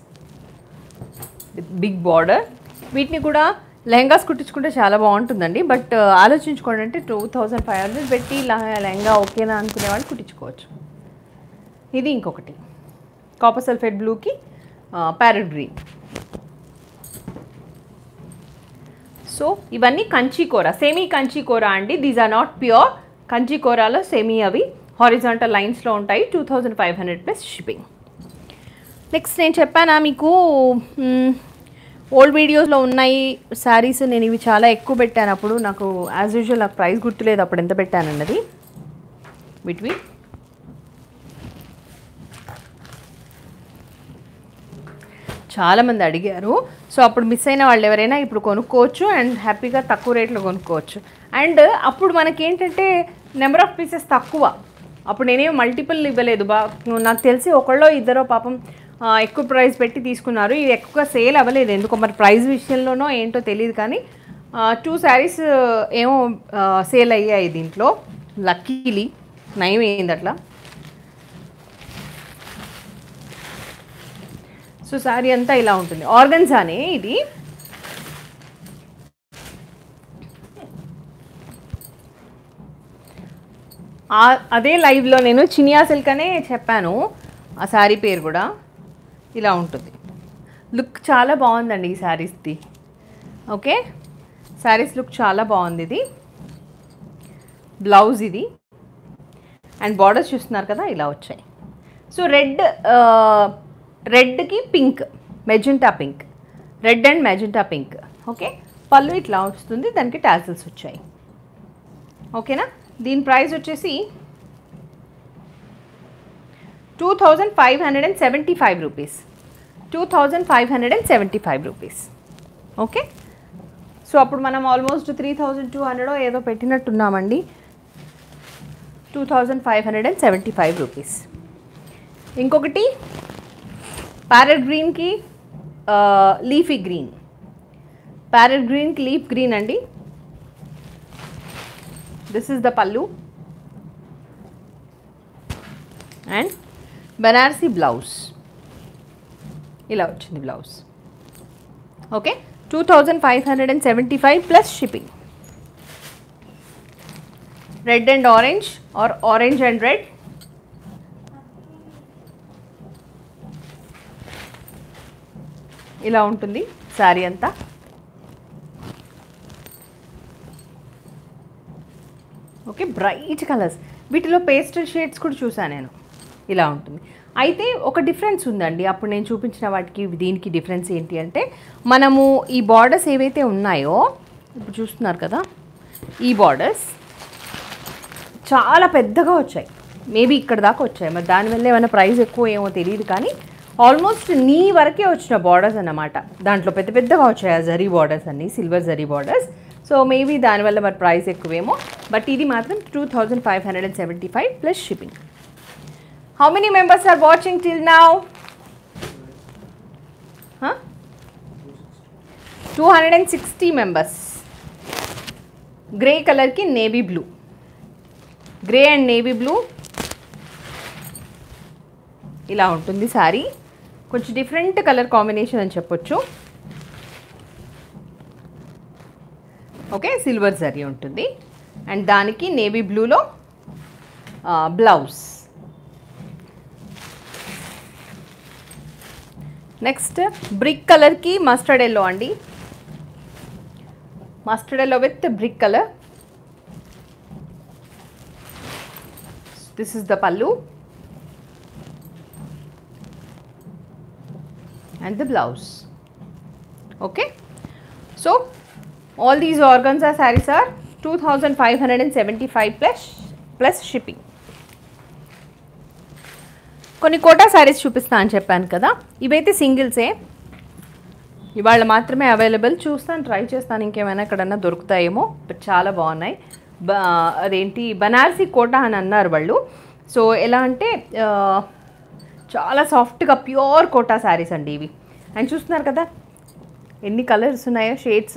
బిగ్ బార్డర్ వీటిని కూడా లెహంగాస్ కుట్టించుకుంటే చాలా బాగుంటుందండి బట్ ఆలోచించుకోండి అంటే టూ థౌజండ్ ఫైవ్ హండ్రెడ్ పెట్టి లెహ- లెహంగా ఓకేనా అనుకునే వాళ్ళు కుట్టించుకోవచ్చు ఇది ఇంకొకటి కాపర్ సల్ఫేట్ బ్లూకి ప్యారెట్ గ్రీన్ సో ఇవన్నీ కంచి కూర సెమీ కంచి కూర అండి these are not pure Kanchi కోరాలో సెమీ అవి హారిజాంటల్ లైన్స్లో ఉంటాయి two thousand five hundred plus shipping next నేను చెప్పానా మీకు ఓల్డ్ వీడియోస్లో ఉన్నాయి శారీస్ నేను ఇవి చాలా ఎక్కువ పెట్టాను అప్పుడు నాకు యాజ్ యూజువల్ నాకు ప్రైస్ గుర్తులేదు అప్పుడు ఎంత పెట్టానన్నది వీటివి చాలామంది అడిగారు సో అప్పుడు మిస్ అయిన వాళ్ళు ఎవరైనా ఇప్పుడు కొనుక్కోవచ్చు అండ్ హ్యాపీగా తక్కువ రేట్లో కొనుక్కోవచ్చు అండ్ అప్పుడు మనకి ఏంటంటే నెంబర్ ఆఫ్ పీసెస్ తక్కువ అప్పుడు నేనేం మల్టిపుల్ ఇవ్వలేదు బా నాకు తెలిసి ఒకళ్ళో ఇద్దరో పాపం ఆ, ఎక్కువ ప్రైస్ పెట్టి తీసుకున్నారు ఇది ఎక్కువ సేల్ అవ్వలేదు ఎందుకో మరి ప్రైస్ విషయంలోనో ఏంటో తెలియదు కానీ టూ శారీస్ ఏమో సేల్ అయ్యాయి దీంట్లో లక్కీలీ నయం అయింది అట్లా సో శారీ అంతా ఇలా ఉంటుంది ఆర్గన్జానే ఇది ఆ- అదే లైవ్లో నేను చినియా సిల్క్ అనే చెప్పాను ఆ శారీ పేరు కూడా ఇలా ఉంటుంది లుక్ చాలా బాగుందండి ఈ శారీస్ది ఓకే శారీస్ లుక్ చాలా బాగుంది ఇది బ్లౌజ్ ఇది అండ్ బార్డర్స్ చూస్తున్నారు కదా ఇలా వచ్చాయి సో రెడ్ రెడ్కి pink magenta pink red and magenta pink okay pallu ఇట్లా వస్తుంది దానికి టాసిల్స్ వచ్చాయి ఓకేనా దీని ప్రైస్ వచ్చేసి two thousand five hundred and seventy five rupees two thousand five hundred and seventy five rupees okay so అప్పుడు మనం almost three thousand two hundred ఏదో పెట్టినట్టున్నామండి two thousand five hundred and seventy five rupees ఇంకొకటి parrot గ్రీన్కి leafy green parrot గ్రీన్కి leaf green అండి this is the pallu and Banarasi blouse ఇలా వచ్చింది blouse okay two thousand five hundred and seventy five plus shipping red and orange or orange and red ఇలా ఉంటుంది శారీ అంతా okay bright colours వీటిలో pastel shades కూడా చూసాను నేను ఇలా ఉంటుంది అయితే ఒక డిఫరెన్స్ ఉందండి అప్పుడు నేను చూపించిన వాటికి దీనికి డిఫరెన్స్ ఏంటి అంటే మనము ఈ బార్డర్స్ ఏవైతే ఉన్నాయో ఇప్పుడు చూస్తున్నారు కదా ఈ బార్డర్స్ చాలా పెద్దగా వచ్చాయి మేబీ ఇక్కడ దాకా వచ్చాయి మరి దానివల్ల ఏమైనా ప్రైస్ ఎక్కువ ఏమో తెలియదు కానీ ఆల్మోస్ట్ నీ వరకే వచ్చిన బార్డర్స్ అన్నమాట దాంట్లో పెద్ద పెద్దగా వచ్చాయి ఆ జరీ బార్డర్స్ అన్ని silver zari borders so maybe దానివల్ల మరి ప్రైస్ ఎక్కువేమో బట్ ఇది మాత్రం two thousand five hundred and seventy five plus shipping how many members are watching till now two hundred and sixty members grey కలర్కి navy blue grey and navy blue ఇలా ఉంటుంది శారీ కొంచెం different colour combination అని చెప్పొచ్చు okay silver zari ఉంటుంది and దానికి navy బ్లూలో blouse next brick కలర్కి మస్టర్డ్ ఎల్లో అండి mustard yellow with brick colour this is the pallu and the blouse okay so all these organza sarees are 2575 plus plus shipping కొన్ని కోటా శారీస్ చూపిస్తా అని చెప్పాను కదా ఇవైతే సింగిల్సే ఇవాళ మాత్రమే అవైలబుల్ చూస్తాను ట్రై చేస్తాను ఇంకేమైనా ఎక్కడన్నా దొరుకుతాయేమో బట్ చాలా బాగున్నాయి బ అదేంటి బనారసి కోట అని అన్నారు వాళ్ళు సో ఎలా అంటే ఆ, చాలా సాఫ్ట్గా ప్యూర్ కోటా శారీస్ అండి ఇవి అండ్ చూస్తున్నారు కదా ఎన్ని కలర్స్ ఉన్నాయో షేడ్స్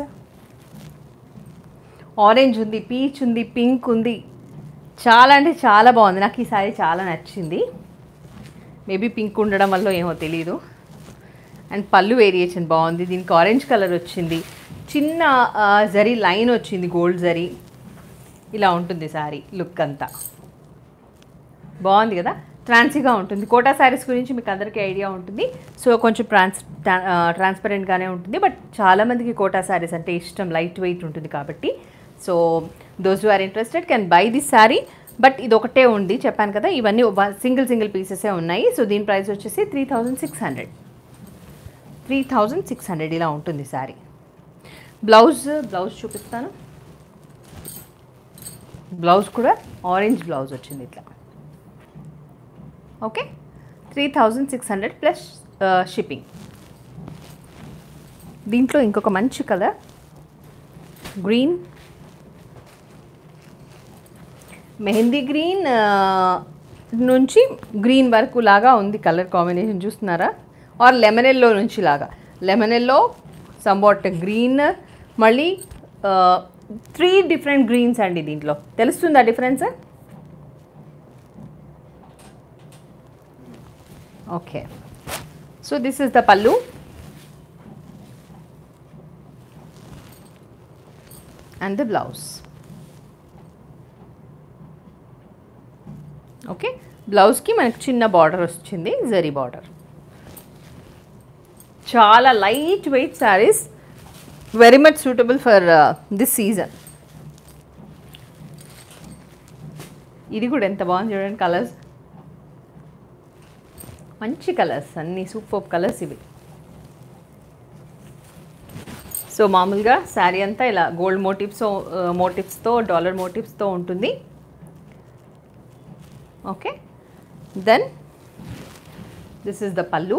ఆరెంజ్ ఉంది పీచ్ ఉంది పింక్ ఉంది చాలా అంటే చాలా బాగుంది నాకు ఈ శారీ చాలా నచ్చింది మేబీ పింక్ ఉండడం వల్ల ఏమో తెలియదు అండ్ పళ్ళు వేరియేషన్ బాగుంది దీనికి ఆరెంజ్ కలర్ వచ్చింది చిన్న ఆ, జరీ లైన్ వచ్చింది గోల్డ్ జరీ ఇలా ఉంటుంది శారీ లుక్ అంతా బాగుంది కదా ట్రాన్సీగా ఉంటుంది కోటా శారీస్ గురించి మీకు అందరికీ ఐడియా ఉంటుంది సో కొంచెం ట్రాన్స్ ట్రాన్స్పరెంట్గానే ఉంటుంది బట్ చాలామందికి కోటా శారీస్ అంటే ఇష్టం లైట్ వెయిట్ ఉంటుంది కాబట్టి so those are interested can buy this sari but ఇది ఒకటే ఉంది చెప్పాను కదా ఇవన్నీ సింగిల్ సింగిల్ పీసెసే ఉన్నాయి సో దీని ప్రైస్ వచ్చేసి three thousand six hundred three thousand six hundred ఇలా ఉంటుంది శారీ బ్లౌజ్ బ్లౌజ్ చూపిస్తాను బ్లౌజ్ కూడా ఆరెంజ్ బ్లౌజ్ వచ్చింది ఇట్లా okay three thousand six hundred plus shipping దీంట్లో ఇంకొక మంచి కలర్ గ్రీన్ మెహందీ గ్రీన్ ఆ, నుంచి గ్రీన్ వరకు లాగా ఉంది కలర్ కాంబినేషన్ చూస్తున్నారా ఆర్ లెమనెల్లో నుంచి లాగా లెమనెల్లో సంబాట్ గ్రీన్ మళ్ళీ త్రీ డిఫరెంట్ గ్రీన్స్ అండి దీంట్లో తెలుస్తుందా difference okay so this is the pallu and the blouse okay బ్లౌజ్కి మనకి చిన్న బార్డర్ వచ్చింది జరీ బార్డర్ చాలా light weight saris very much suitable for this season ఇది కూడా ఎంత బాగుంది చూడండి కలర్స్ మంచి కలర్స్ అన్ని సూపర్ కలర్స్ ఇవి సో మామూలుగా శారీ అంతా ఇలా గోల్డ్ మోటివ్స్ మోటివ్స్తో డాలర్ మోటివ్స్తో ఉంటుంది okay then this is the pallu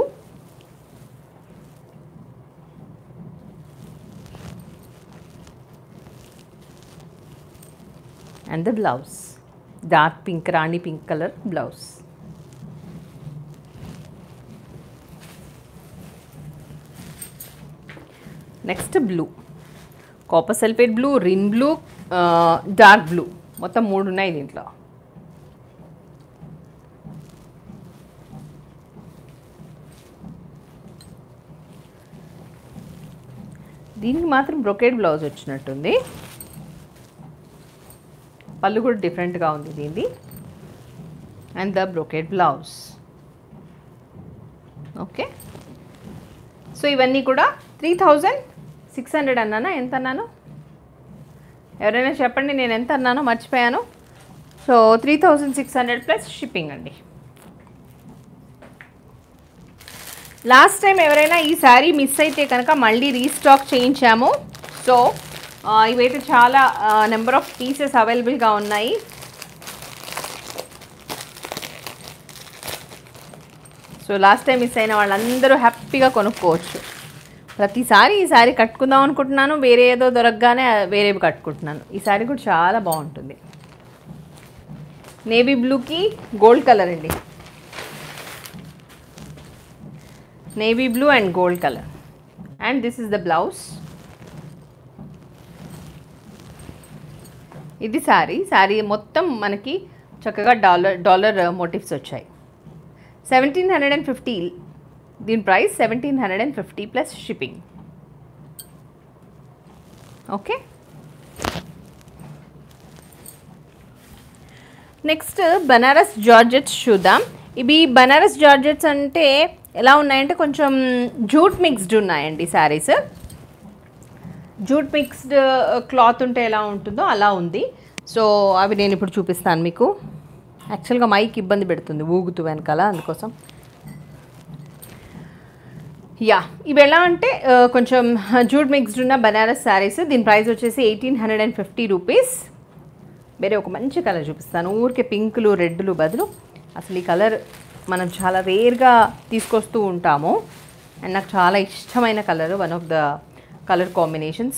and the blouse dark pink rani pink colour blouse next blue copper sulphate blue Rin blue dark blue మొత్తం మూడు ఉన్నాయి దీంట్లో దీనికి మాత్రం బ్రొకేడ్ బ్లౌజ్ వచ్చినట్టుంది పళ్ళు కూడా డిఫరెంట్గా ఉంది దీనిది and the brocade blouse okay so ఇవన్నీ కూడా త్రీ థౌజండ్ సిక్స్ హండ్రెడ్ అన్నానా ఎంత అన్నాను ఎవరైనా చెప్పండి నేను ఎంత అన్నానో మర్చిపోయాను so three thousand six hundred plus shipping అండి లాస్ట్ టైం ఎవరైనా ఈ శారీ మిస్ అయితే కనుక మళ్ళీ రీస్టాక్ చేయించాము సో ఆ, ఇవైతే చాలా నెంబర్ ఆఫ్ పీసెస్ అవైలబుల్గా ఉన్నాయి సో లాస్ట్ టైం మిస్ అయిన వాళ్ళందరూ హ్యాపీగా కొనుక్కోవచ్చు ప్రతిసారి ఈ శారీ కట్టుకుందాం అనుకుంటున్నాను వేరే ఏదో దొరకగానే వేరేవి కట్టుకుంటున్నాను ఈ శారీ కూడా చాలా బాగుంటుంది నేవీ బ్లూకి గోల్డ్ కలర్ అండి navy blue and gold colour and this is the blouse ఇది శారీ శారీ మొత్తం మనకి చక్కగా డాలర్ డాలర్ మోటివ్స్ వచ్చాయి సెవెంటీన్ హండ్రెడ్ అండ్ ఫిఫ్టీ దీని price seventeen hundred and fifty plus shipping okay next Banaras georgettes చూద్దాం ఇవి బనారస్ జార్జెట్స్ అంటే ఎలా ఉన్నాయంటే కొంచెం జూట్ మిక్స్డ్ ఉన్నాయండి శారీస్ జూట్ మిక్స్డ్ క్లాత్ ఉంటే ఎలా ఉంటుందో అలా ఉంది సో అవి నేను ఇప్పుడు చూపిస్తాను మీకు యాక్చువల్గా మైక్ ఇబ్బంది పెడుతుంది ఊగుతూ వెనకాల అందుకోసం యా ఇవి ఎలా అంటే ఆ, కొంచెం జూట్ మిక్స్డ్ ఉన్న బనారస్ శారీస్ దీని ప్రైస్ వచ్చేసి eighteen hundred and fifty rupees వేరే ఒక మంచి కలర్ చూపిస్తాను ఊరికే పింకులు రెడ్లు బదులు అసలు ఈ కలర్ మనం చాలా రేర్గా తీసుకొస్తూ ఉంటాము అండ్ నాకు చాలా ఇష్టమైన colour one of the colour combinations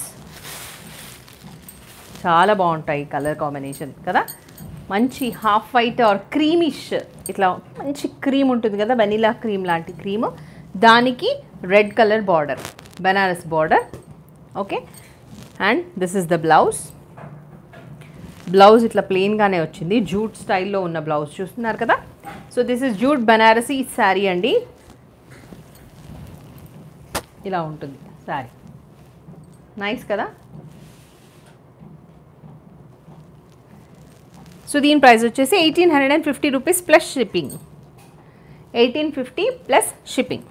చాలా బాగుంటాయి కలర్ కాంబినేషన్ కదా మంచి హాఫ్ వైట్ ఆర్ క్రీమిష్ ఇట్లా మంచి క్రీమ్ ఉంటుంది కదా వెనిలా క్రీమ్ లాంటి క్రీమ్ దానికి red colour border Banaras border okay and this is the blouse blouse ఇట్లా ప్లెయిన్గానే వచ్చింది జూట్ స్టైల్లో ఉన్న బ్లౌజ్ చూస్తున్నారు కదా so this is jute Banarasi sari అండి ఇలా ఉంటుంది శారీ నైస్ కదా సో దీని ప్రైస్ వచ్చేసి eighteen hundred and fifty rupees plus shipping eighteen fifty plus shipping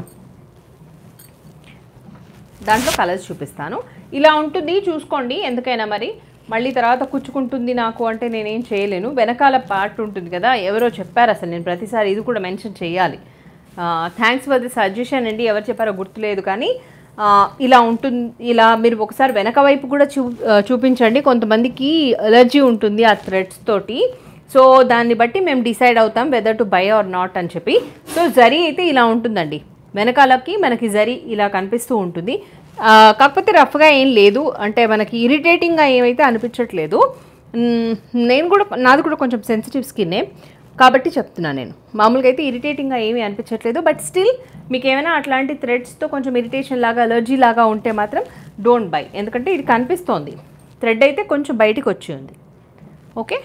దాంట్లో కలర్స్ చూపిస్తాను ఇలా ఉంటుంది చూసుకోండి ఎందుకైనా మరి మళ్ళీ తర్వాత కుచ్చుకుంటుంది నాకు అంటే నేనేం చేయలేను వెనకాల పార్ట్ ఉంటుంది కదా ఎవరో చెప్పారు అసలు నేను ప్రతిసారి ఇది కూడా మెన్షన్ చేయాలి థ్యాంక్స్ ఫర్ ది సజెషన్ అండి ఎవరు చెప్పారో గుర్తులేదు కానీ ఆ, ఇలా ఉంటుంది ఇలా మీరు ఒకసారి వెనక వైపు కూడా చూ ఆ, చూపించండి కొంతమందికి ఎలర్జీ ఉంటుంది ఆ థ్రెడ్స్ తోటి సో దాన్ని బట్టి మేము డిసైడ్ అవుతాం whether to buy or not అని చెప్పి సో జరీ అయితే ఇలా ఉంటుందండి వెనకాలకి మనకి జరీ ఇలా కనిపిస్తూ ఉంటుంది ఆ, కాకపోతే రఫ్గా ఏం లేదు అంటే మనకి ఇరిటేటింగ్గా ఏమైతే అనిపించట్లేదు మ్, నేను కూడా నాది కూడా కొంచెం సెన్సిటివ్ స్కిన్నే కాబట్టి చెప్తున్నాను నేను మామూలుగా అయితే ఇరిటేటింగ్గా ఏమీ అనిపించట్లేదు బట్ స్టిల్ మీకు ఏమైనా అట్లాంటి థ్రెడ్స్తో కొంచెం ఇరిటేషన్ లాగా అలర్జీ లాగా ఉంటే మాత్రం డోంట్ బై ఎందుకంటే ఇది కనిపిస్తోంది థ్రెడ్ అయితే కొంచెం బయటికి వచ్చి ఉంది ఓకే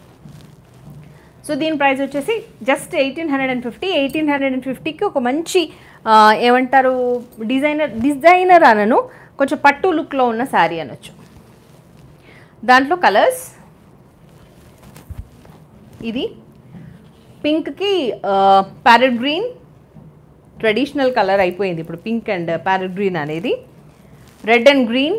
సో దీని ప్రైస్ వచ్చేసి just eighteen hundred and fifty eighteen hundred and ఫిఫ్టీకి ఒక మంచి ఆ, ఏమంటారు డిజైనర్ డిజైనర్ అనను కొంచెం పట్టు లుక్లో ఉన్న శారీ అనొచ్చు దాంట్లో కలర్స్ ఇది పింక్కి ప్యారెట్ గ్రీన్ ట్రెడిషనల్ కలర్ అయిపోయింది ఇప్పుడు పింక్ అండ్ ప్యారెట్ గ్రీన్ అనేది red and green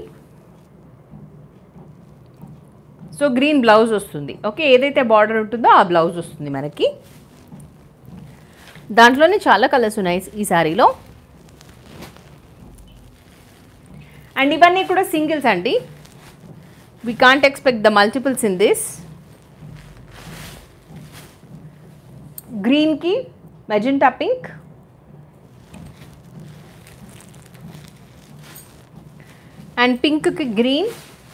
so green blouse వస్తుంది ఓకే ఏదైతే బార్డర్ ఉంటుందో ఆ బ్లౌజ్ వస్తుంది మనకి దాంట్లోనే చాలా కలర్స్ ఉన్నాయి ఈ శారీలో అండ్ ఇవన్నీ కూడా సింగిల్స్ అండి we can't expect the multiples in this గ్రీన్కి మెజెంటా పింక్ అండ్ పింక్కి గ్రీన్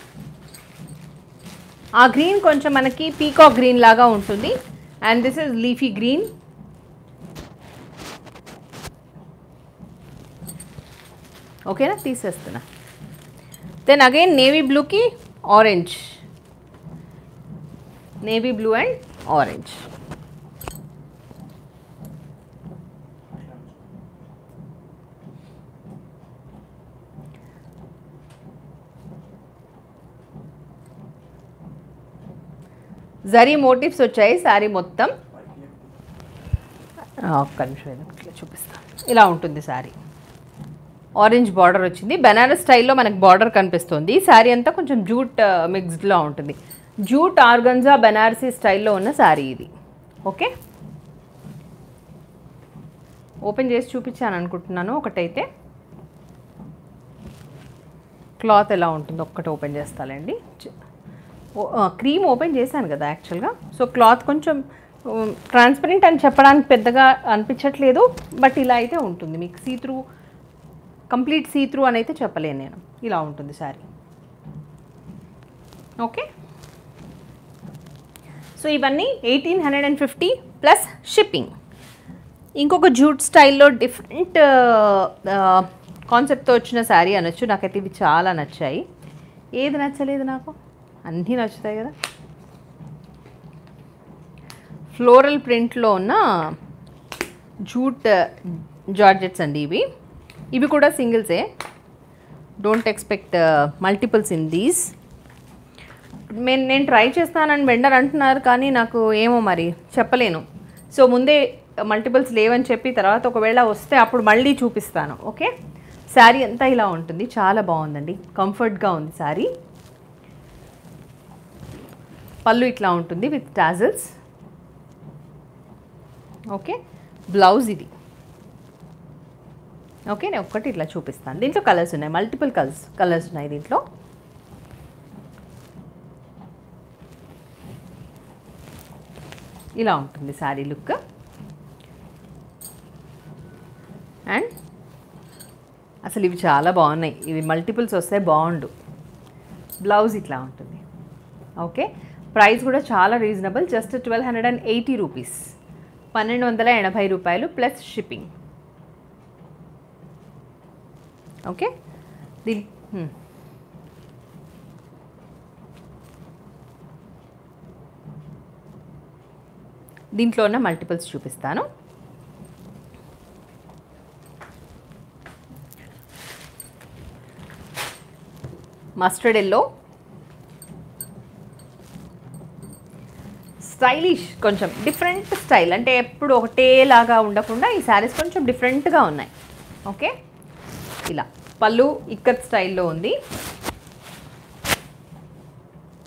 ఆ గ్రీన్ కొంచెం మనకి పీకాక్ గ్రీన్ లాగా ఉంటుంది and this is leafy green ఓకేనా తీసేస్తున్నా దెన్ అగైన్ నేవీ బ్లూకి orange navy blue and orange zari motives వచ్చాయి శారీ మొత్తం ఆ, ఒక్క నిమిషం ఇది ఇట్లా చూపిస్తాను ఇలా ఉంటుంది శారీ ఆరెంజ్ బార్డర్ వచ్చింది బెనారస్ స్టైల్లో మనకి బార్డర్ కనిపిస్తుంది శారీ అంతా కొంచెం జూట్ మిక్స్డ్లో ఉంటుంది జూట్ ఆర్గన్జా బెనారసీ స్టైల్లో ఉన్న శారీ ఇది ఓకే ఓపెన్ చేసి చూపించాను అనుకుంటున్నాను ఒకటైతే క్లాత్ ఎలా ఉంటుందో ఒక్కటి ఓపెన్ చేస్తానండి క్రీమ్ ఓపెన్ చేశాను కదా యాక్చువల్గా సో క్లాత్ కొంచెం ట్రాన్స్పరెంట్ అని చెప్పడానికి పెద్దగా అనిపించట్లేదు బట్ ఇలా అయితే ఉంటుంది మీకు see through complete see through అని అయితే చెప్పలేను నేను ఇలా ఉంటుంది శారీ ఓకే సో ఇవన్నీ eighteen hundred and fifty plus shipping ఇంకొక జూట్ స్టైల్లో డిఫరెంట్ కాన్సెప్ట్తో వచ్చిన శారీ అనొచ్చు నాకైతే ఇవి చాలా నచ్చాయి ఏది నచ్చలేదు నాకు అన్నీ నచ్చుతాయి కదా ఫ్లోరల్ ప్రింట్లో ఉన్న జూట్ జార్జెట్స్ అండి ఇవి ఇవి కూడా సింగిల్సే don't expect multiples in these నేను నేను ట్రై చేస్తానని వెండర్ అంటున్నారు కానీ నాకు ఏమో మరి చెప్పలేను సో ముందే మల్టిపుల్స్ లేవని చెప్పి తర్వాత ఒకవేళ వస్తే అప్పుడు మళ్ళీ చూపిస్తాను ఓకే శారీ అంతా ఇలా ఉంటుంది చాలా బాగుందండి కంఫర్ట్గా ఉంది శారీ పళ్ళు ఇట్లా ఉంటుంది విత్ టాజల్స్ ఓకే బ్లౌజ్ ఇది ఓకే నేను ఒక్కటి ఇట్లా చూపిస్తాను దీంట్లో కలర్స్ ఉన్నాయి మల్టిపుల్ కలర్స్ కలర్స్ ఉన్నాయి దీంట్లో ఇలా ఉంటుంది శారీ లుక్ అండ్ అసలు ఇవి చాలా బాగున్నాయి ఇవి మల్టిపుల్స్ వస్తే బాగుండు బ్లౌజ్ ఇట్లా ఉంటుంది ఓకే ప్రైస్ కూడా చాలా reasonable just twelve hundred and eighty rupees పన్నెండు వందల ఎనభై రూపాయలు ప్లస్ షిప్పింగ్ ఓకే దీని హ్మ్. దీంట్లో ఉన్న మల్టిపుల్స్ చూపిస్తాను మస్టర్డ్ ఎల్లో స్టైలిష్ కొంచెం డిఫరెంట్ స్టైల్ అంటే ఎప్పుడు ఒకటేలాగా ఉండకుండా ఈ శారీస్ కొంచెం డిఫరెంట్గా ఉన్నాయి ఓకే ఇలా పళ్ళు ఇక్కత్ స్టైల్లో ఉంది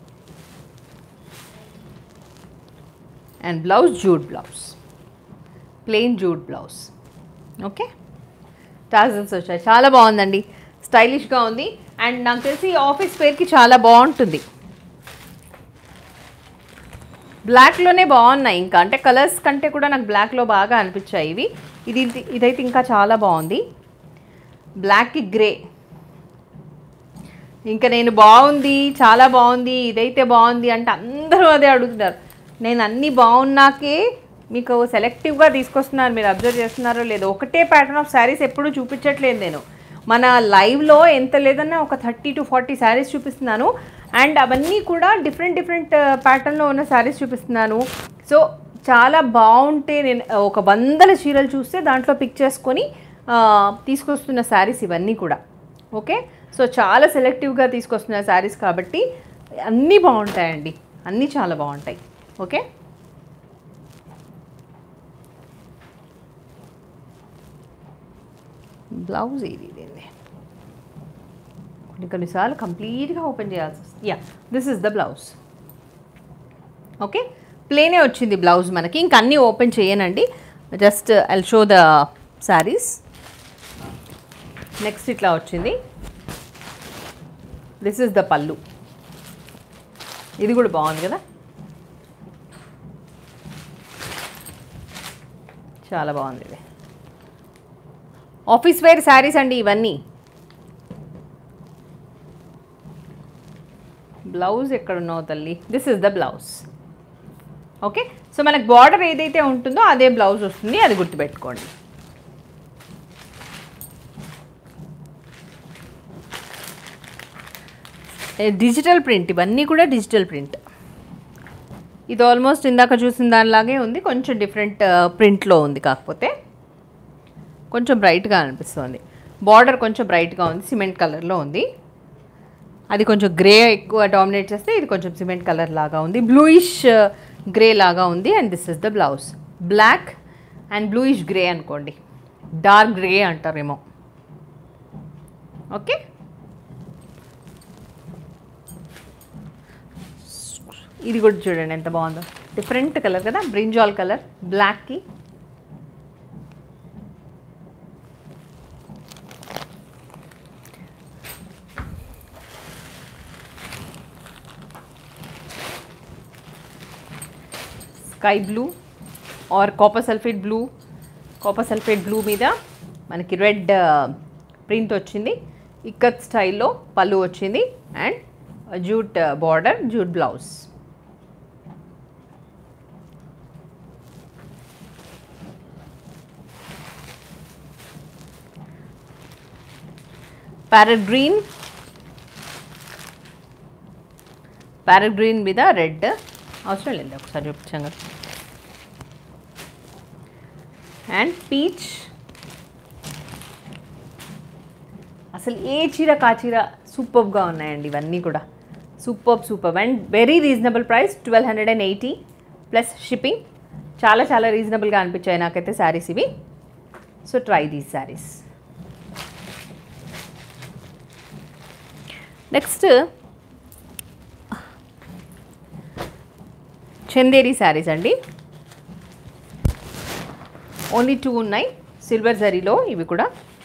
and blouse jute blouse plain jute blouse okay tassels వచ్చాయి చాలా బాగుందండి స్టైలిష్గా ఉంది అండ్ నాకు తెలిసి ఆఫీస్ వేర్కి చాలా బాగుంటుంది బ్లాక్లోనే బాగున్నాయి ఇంకా అంటే కలర్స్ కంటే కూడా నాకు బ్లాక్లో బాగా అనిపించాయి ఇవి ఇది ఇదైతే ఇంకా చాలా బాగుంది బ్లాక్కి గ్రే ఇంకా నేను బాగుంది చాలా బాగుంది ఇదైతే బాగుంది అంటే అందరూ అదే అడుగుతున్నారు నేను అన్నీ బాగున్నాకే మీకు సెలెక్టివ్గా తీసుకొస్తున్నారు మీరు అబ్జర్వ్ చేస్తున్నారో లేదో ఒకటే ప్యాటర్న్ ఆఫ్ శారీస్ ఎప్పుడూ చూపించట్లేదు నేను మన లైవ్లో ఎంత లేదన్నా ఒక థర్టీ టు ఫార్టీ శారీస్ చూపిస్తున్నాను అండ్ అవన్నీ కూడా డిఫరెంట్ డిఫరెంట్ ప్యాటర్న్లో ఉన్న శారీస్ చూపిస్తున్నాను సో చాలా బాగుంటే నేను ఒక వందల చీరలు చూస్తే దాంట్లో పిక్ చేసుకొని ఆ, తీసుకొస్తున్న శారీస్ ఇవన్నీ కూడా ఓకే సో చాలా సెలెక్టివ్గా తీసుకొస్తున్న శారీస్ కాబట్టి అన్నీ బాగుంటాయండి అన్నీ చాలా బాగుంటాయి ఓకే బ్లౌజ్ ఇది ఇదేంది కొన్ని కొన్నిసార్లు కంప్లీట్గా ఓపెన్ చేయాల్సి వస్తుంది yeah this is the blouse okay ప్లేనే వచ్చింది బ్లౌజ్ మనకి ఇంక అన్నీ ఓపెన్ చేయనండి just I'll show the saris next ఇట్లా వచ్చింది దిస్ ఇస్ ద పళ్ళు ఇది కూడా బాగుంది కదా చాలా బాగుంది ఇది ఆఫీస్ వేర్ శారీస్ అండి ఇవన్నీ బ్లౌజ్ ఎక్కడున్నావు తల్లి this is the blouse okay so మనకు బార్డర్ ఏదైతే ఉంటుందో అదే బ్లౌజ్ వస్తుంది అది గుర్తుపెట్టుకోండి డిజిటల్ ప్రింట్ ఇవన్నీ కూడా డిజిటల్ ప్రింట్ ఇది ఆల్మోస్ట్ ఇందాక చూసిన దానిలాగే ఉంది కొంచెం డిఫరెంట్ ప్రింట్లో ఉంది కాకపోతే కొంచెం బ్రైట్గా అనిపిస్తుంది బార్డర్ కొంచెం బ్రైట్గా ఉంది సిమెంట్ కలర్లో ఉంది అది కొంచెం గ్రే ఎక్కువ డామినేట్ చేస్తే ఇది కొంచెం సిమెంట్ కలర్ లాగా ఉంది బ్లూయిష్ గ్రే లాగా ఉంది and this is the blouse black and bluish grey అనుకోండి డార్క్ గ్రే అంటారేమో ఓకే ఇది కూడా చూడండి ఎంత బాగుందో డిఫరెంట్ కలర్ కదా బ్రింజాల్ కలర్ బ్లాక్కి sky blue or copper sulphate blue copper sulphate blue మీద మనకి రెడ్ ప్రింట్ వచ్చింది ఇక్కత్ స్టైల్లో పళ్ళు వచ్చింది and jute border jute blouse parrot green parrot green మీద రెడ్ అవసరం లేదు ఒకసారి చూపించాం కదా అండ్ పీచ్ అసలు ఏ చీర కా చీర సూపర్గా ఉన్నాయండి ఇవన్నీ కూడా super super and very reasonable price twelve hundred and eighty plus shipping చాలా చాలా రీజనబుల్గా అనిపించాయి నాకైతే శారీస్ ఇవి so try these saris next Chanderi saris అండి ఓన్లీ టూ ఉన్నాయి సిల్వర్ జరీలో ఇవి కూడా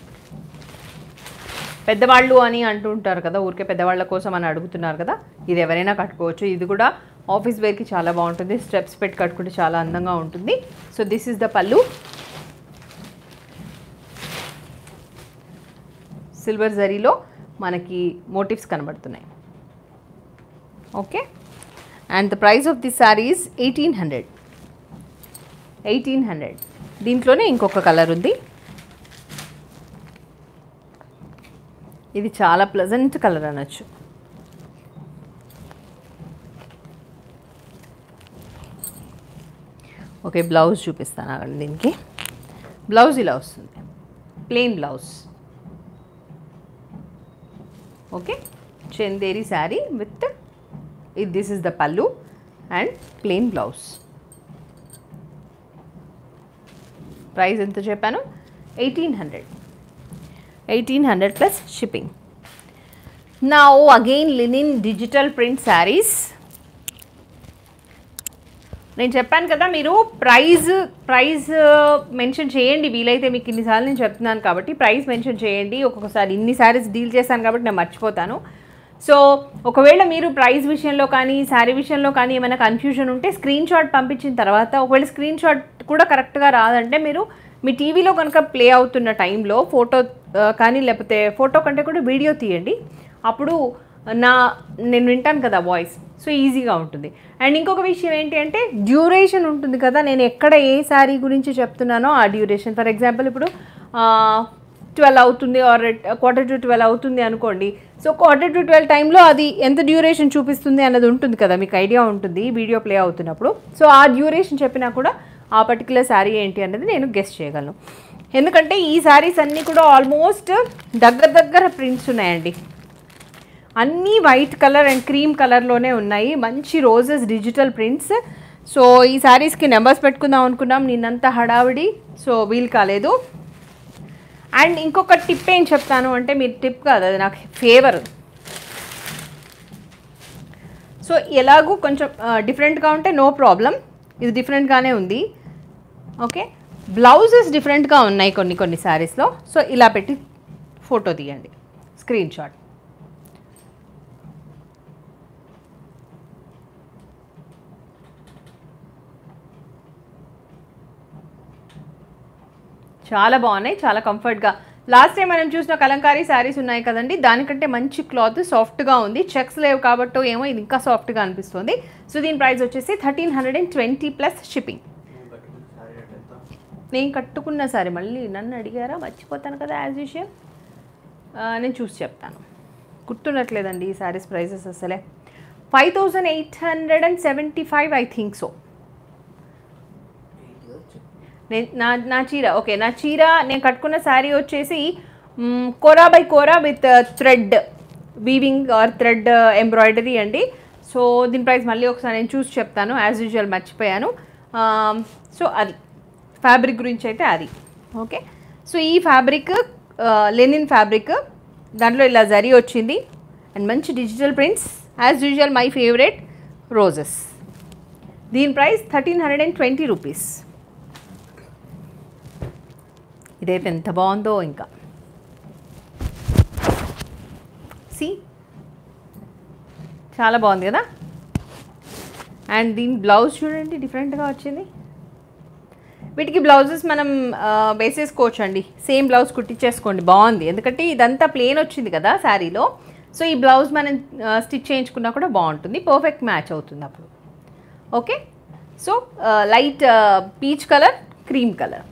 పెద్దవాళ్ళు అని అంటుంటారు కదా ఊరికే పెద్దవాళ్ళ కోసం అని అడుగుతున్నారు కదా ఇది ఎవరైనా కట్టుకోవచ్చు ఇది కూడా ఆఫీస్ వేర్కి చాలా బాగుంటుంది స్టెప్స్ పెట్టి కట్టుకుంటే చాలా అందంగా ఉంటుంది so this is the pallu silver జరీలో మనకి మోటివ్స్ కనబడుతున్నాయి okay and the price of this saris eighteen hundred eighteen hundred దీంట్లోనే ఇంకొక కలర్ ఉంది ఇది చాలా ప్లజెంట్ కలర్ అనొచ్చు ఓకే బ్లౌజ్ చూపిస్తాను అక్కడ దీనికి బ్లౌజ్ ఇలా వస్తుంది plain blouse okay Chanderi sari with this is the pallu and plain blouse price ఎంత చెప్పాను eighteen hundred eighteen hundred plus shipping Now again linen digital print sarees. నేను చెప్పాను కదా మీరు ప్రైజ్ ప్రైజ్ మెన్షన్ చేయండి వీలైతే మీకు ఇన్నిసార్లు నేను చెప్తున్నాను కాబట్టి ప్రైస్ మెన్షన్ చేయండి ఒక్కొక్కసారి ఇన్ని శారీస్ డీల్ చేశాను కాబట్టి నేను మర్చిపోతాను సో ఒకవేళ మీరు ప్రైస్ విషయంలో కానీ శారీ విషయంలో కానీ ఏమైనా కన్ఫ్యూజన్ ఉంటే స్క్రీన్ షాట్ పంపించిన తర్వాత ఒకవేళ స్క్రీన్ షాట్ కూడా కరెక్ట్గా రాదంటే మీరు మీ టీవీలో కనుక ప్లే అవుతున్న టైంలో ఫోటో ఆ, కానీ లేకపోతే ఫోటో కంటే కూడా వీడియో తీయండి అప్పుడు నా నేను వింటాను కదా వాయిస్ సో ఈజీగా ఉంటుంది అండ్ ఇంకొక విషయం ఏంటి అంటే డ్యూరేషన్ ఉంటుంది కదా నేను ఎక్కడ ఏ శారీ గురించి చెప్తున్నానో ఆ డ్యూరేషన్ ఫర్ ఎగ్జాంపుల్ ఇప్పుడు ట్వెల్వ్ అవుతుంది ఆర్ క్వార్టర్ టు ట్వెల్వ్ అవుతుంది అనుకోండి సో క్వార్టర్ టు ట్వెల్వ్ టైంలో అది ఎంత డ్యూరేషన్ చూపిస్తుంది అన్నది ఉంటుంది కదా మీకు ఐడియా ఉంటుంది వీడియో ప్లే అవుతున్నప్పుడు సో ఆ డ్యూరేషన్ చెప్పినా కూడా ఆ పర్టికులర్ శారీ ఏంటి అనేది నేను గెస్ట్ చేయగలను ఎందుకంటే ఈ శారీస్ అన్నీ కూడా ఆల్మోస్ట్ దగ్గర దగ్గర ప్రింట్స్ ఉన్నాయండి అన్నీ వైట్ కలర్ అండ్ క్రీమ్ కలర్లోనే ఉన్నాయి మంచి రోజెస్ డిజిటల్ ప్రింట్స్ సో ఈ శారీస్కి నెంబర్స్ పెట్టుకుందాం అనుకున్నాం నిన్నంత హడావిడి సో వీలు కాలేదు అండ్ ఇంకొక టిప్ ఏం చెప్తాను అంటే మీరు టిప్ కాదు అది నాకు ఫేవర్ సో ఎలాగూ కొంచెం డిఫరెంట్గా ఉంటే నో ప్రాబ్లం ఇది డిఫరెంట్గానే ఉంది ఓకే బ్లౌజెస్ డిఫరెంట్గా ఉన్నాయి కొన్ని కొన్ని శారీస్లో సో ఇలా పెట్టి ఫోటో తీయండి స్క్రీన్ షాట్ చాలా బాగున్నాయి చాలా కంఫర్ట్గా లాస్ట్ టైం మనం చూసిన కలంకారీ శారీస్ ఉన్నాయి కదండి దానికంటే మంచి క్లాత్ సాఫ్ట్గా ఉంది చెక్స్ లేవు కాబట్టి ఏమో ఇది ఇంకా సాఫ్ట్గా అనిపిస్తుంది సో దీని ప్రైస్ వచ్చేసి thirteen hundred and twenty plus shipping నేను కట్టుకున్న సారీ మళ్ళీ నన్ను అడిగారా మర్చిపోతాను కదా యాజ్ యూజువల్ నేను చూసి చెప్తాను గుర్తుండట్లేదండి ఈ శారీస్ ప్రైసెస్ అసలే five thousand eight hundred and seventy five I think so నే- నా నా చీర ఓకే నా చీర నేను కట్టుకున్న శారీ వచ్చేసి మ్, kora by kora with thread weaving or thread embroidery అండి సో దీని ప్రైస్ మళ్ళీ ఒకసారి నేను చూసి చెప్తాను యాజ్ యూజువల్ మర్చిపోయాను సో అది ఫ్యాబ్రిక్ గురించి అయితే అది ఓకే సో ఈ ఫ్యాబ్రిక్ లెనిన్ ఫ్యాబ్రిక్ దాంట్లో ఇలా జరీ వచ్చింది అండ్ మంచి digital prints as usual my favourite roses దీని price thirteen hundred and twenty rupees ఇదైతే ఎంత బాగుందో ఇంకా సి చాలా బాగుంది కదా అండ్ దీని బ్లౌజ్ చూడండి డిఫరెంట్గా వచ్చింది వీటికి బ్లౌజెస్ మనం ఆ, వేసేసుకోవచ్చు అండి సేమ్ బ్లౌజ్ కుట్టించేసుకోండి బాగుంది ఎందుకంటే ఇదంతా ప్లేన్ వచ్చింది కదా శారీలో సో ఈ బ్లౌజ్ మనం స్టిచ్ చేయించుకున్నా కూడా బాగుంటుంది పర్ఫెక్ట్ మ్యాచ్ అవుతుంది అప్పుడు okay so light peach colour cream colour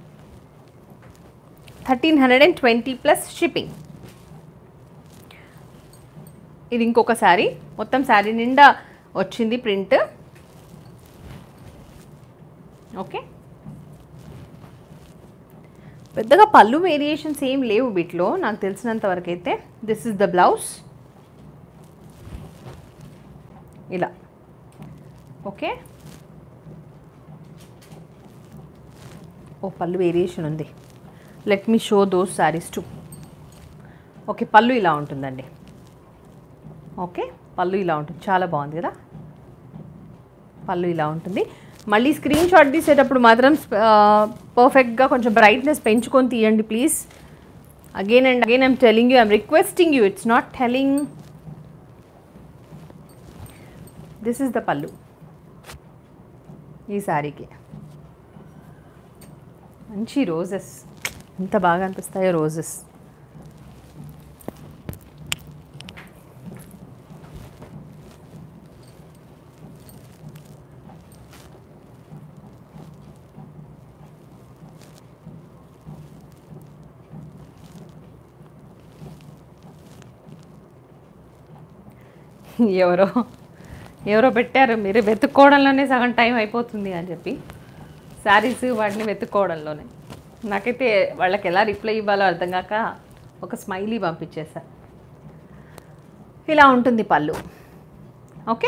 thirteen hundred and twenty plus shipping ఇది ఇంకొక శారీ మొత్తం శారీ నిండా వచ్చింది ప్రింట్ ఓకే పెద్దగా పళ్ళు వేరియేషన్స్ ఏం లేవు వీటిలో నాకు తెలిసినంత వరకు అయితే దిస్ ఇస్ ద బ్లౌజ్ ఇలా ఓకే ఓ పళ్ళు వేరియేషన్ ఉంది let me show those saris too okay pallu ఇలా ఉంటుందండి ఓకే పళ్ళు ఇలా ఉంటుంది చాలా బాగుంది కదా పళ్ళు ఇలా ఉంటుంది మళ్ళీ స్క్రీన్ షాట్ తీసేటప్పుడు మాత్రం పర్ఫెక్ట్గా కొంచెం బ్రైట్నెస్ పెంచుకొని తీయండి please again and again I'm telling you I'm requesting you it's not telling this is the pallu ఈ శారీకి మంచి రోజెస్ ఎంత బాగా అనిపిస్తాయో రోజెస్ ఎవరో ఎవరో పెట్టారు మీరు వెతుక్కోవడంలోనే సగం టైం అయిపోతుంది అని చెప్పి శారీస్ వాటిని వెతుక్కోవడంలోనే నాకైతే వాళ్ళకి ఎలా రిప్లై ఇవ్వాలో అర్థం కాక ఒక స్మైలీ పంపించేసా ఇలా ఉంటుంది పళ్ళు ఓకే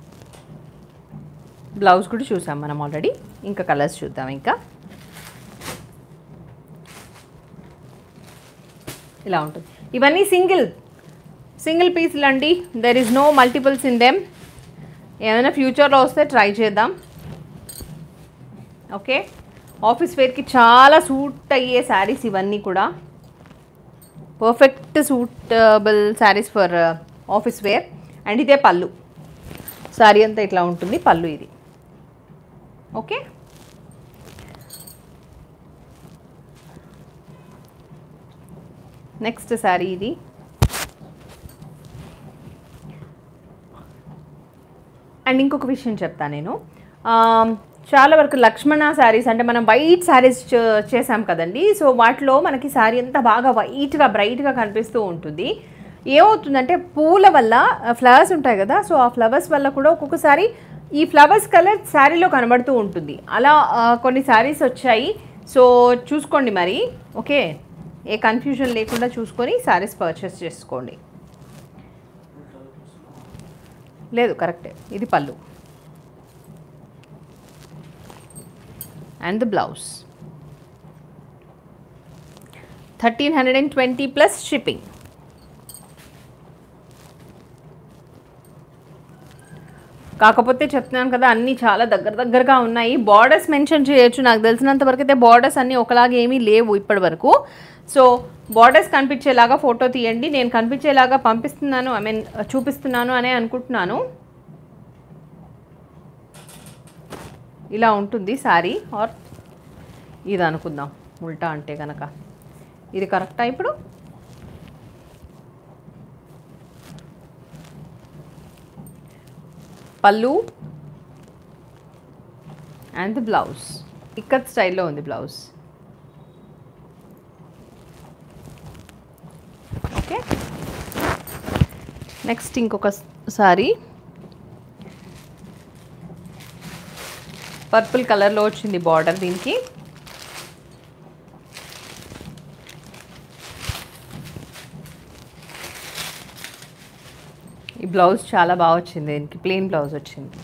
బ్లౌజ్ కూడా చూసాం మనం ఆల్రెడీ ఇంకా కలర్స్ చూద్దాం ఇంకా ఇలా ఉంటుంది ఇవన్నీ సింగిల్ సింగిల్ పీస్లు అండి there is no multiples in them ఏమైనా ఫ్యూచర్లో వస్తే ట్రై చేద్దాం ఓకే ఆఫీస్ వేర్కి చాలా సూట్ అయ్యే శారీస్ ఇవన్నీ కూడా perfect suitable saris for office wear and ఇదే పళ్ళు శారీ అంతా ఇట్లా ఉంటుంది పళ్ళు ఇది ఓకే నెక్స్ట్ శారీ ఇది అండ్ ఇంకొక విషయం చెప్తా నేను ఆమ్, చాలా వరకు లక్ష్మణ శారీస్ అంటే మనం వైట్ శారీస్ చేసాం కదండి సో వాటిలో మనకి శారీ అంతా బాగా వైట్గా బ్రైట్గా కనిపిస్తూ ఉంటుంది ఏమవుతుందంటే పూల వల్ల ఫ్లవర్స్ ఉంటాయి కదా సో ఆ ఫ్లవర్స్ వల్ల కూడా ఒక్కొక్కసారి ఈ ఫ్లవర్స్ కలర్ శారీలో కనబడుతూ ఉంటుంది అలా ఆ, కొన్ని శారీస్ వచ్చాయి సో చూసుకోండి మరి ఓకే ఏ కన్ఫ్యూజన్ లేకుండా చూసుకొని శారీస్ పర్చేస్ చేసుకోండి లేదు కరెక్టే ఇది pallu and the blouse thirteen hundred and twenty plus shipping కాకపోతే చెప్తున్నాను కదా అన్నీ చాలా దగ్గర దగ్గరగా ఉన్నాయి బార్డర్స్ మెన్షన్ చేయొచ్చు నాకు తెలిసినంత వరకు అయితే బార్డర్స్ అన్నీ ఒకలాగా ఏమీ లేవు ఇప్పటి వరకు సో బార్డర్స్ కనిపించేలాగా ఫోటో తీయండి నేను కనిపించేలాగా పంపిస్తున్నాను ఐ మీన్ చూపిస్తున్నాను అనే అనుకుంటున్నాను ఇలా ఉంటుంది శారీ ఆర్ ఇది అనుకుందాం ఉల్టా అంటే కనుక ఇది కరెక్టా ఇప్పుడు పళ్ళు అండ్ ది బ్లౌజ్ ఇక్కత్ స్టైల్లో ఉంది బ్లౌజ్ ఓకే నెక్స్ట్ ఇంకొక సారీ పర్పుల్ కలర్లో వచ్చింది బార్డర్ దీనికి ఈ బ్లౌజ్ చాలా బాగా వచ్చింది దీనికి ప్లెయిన్ బ్లౌజ్ వచ్చింది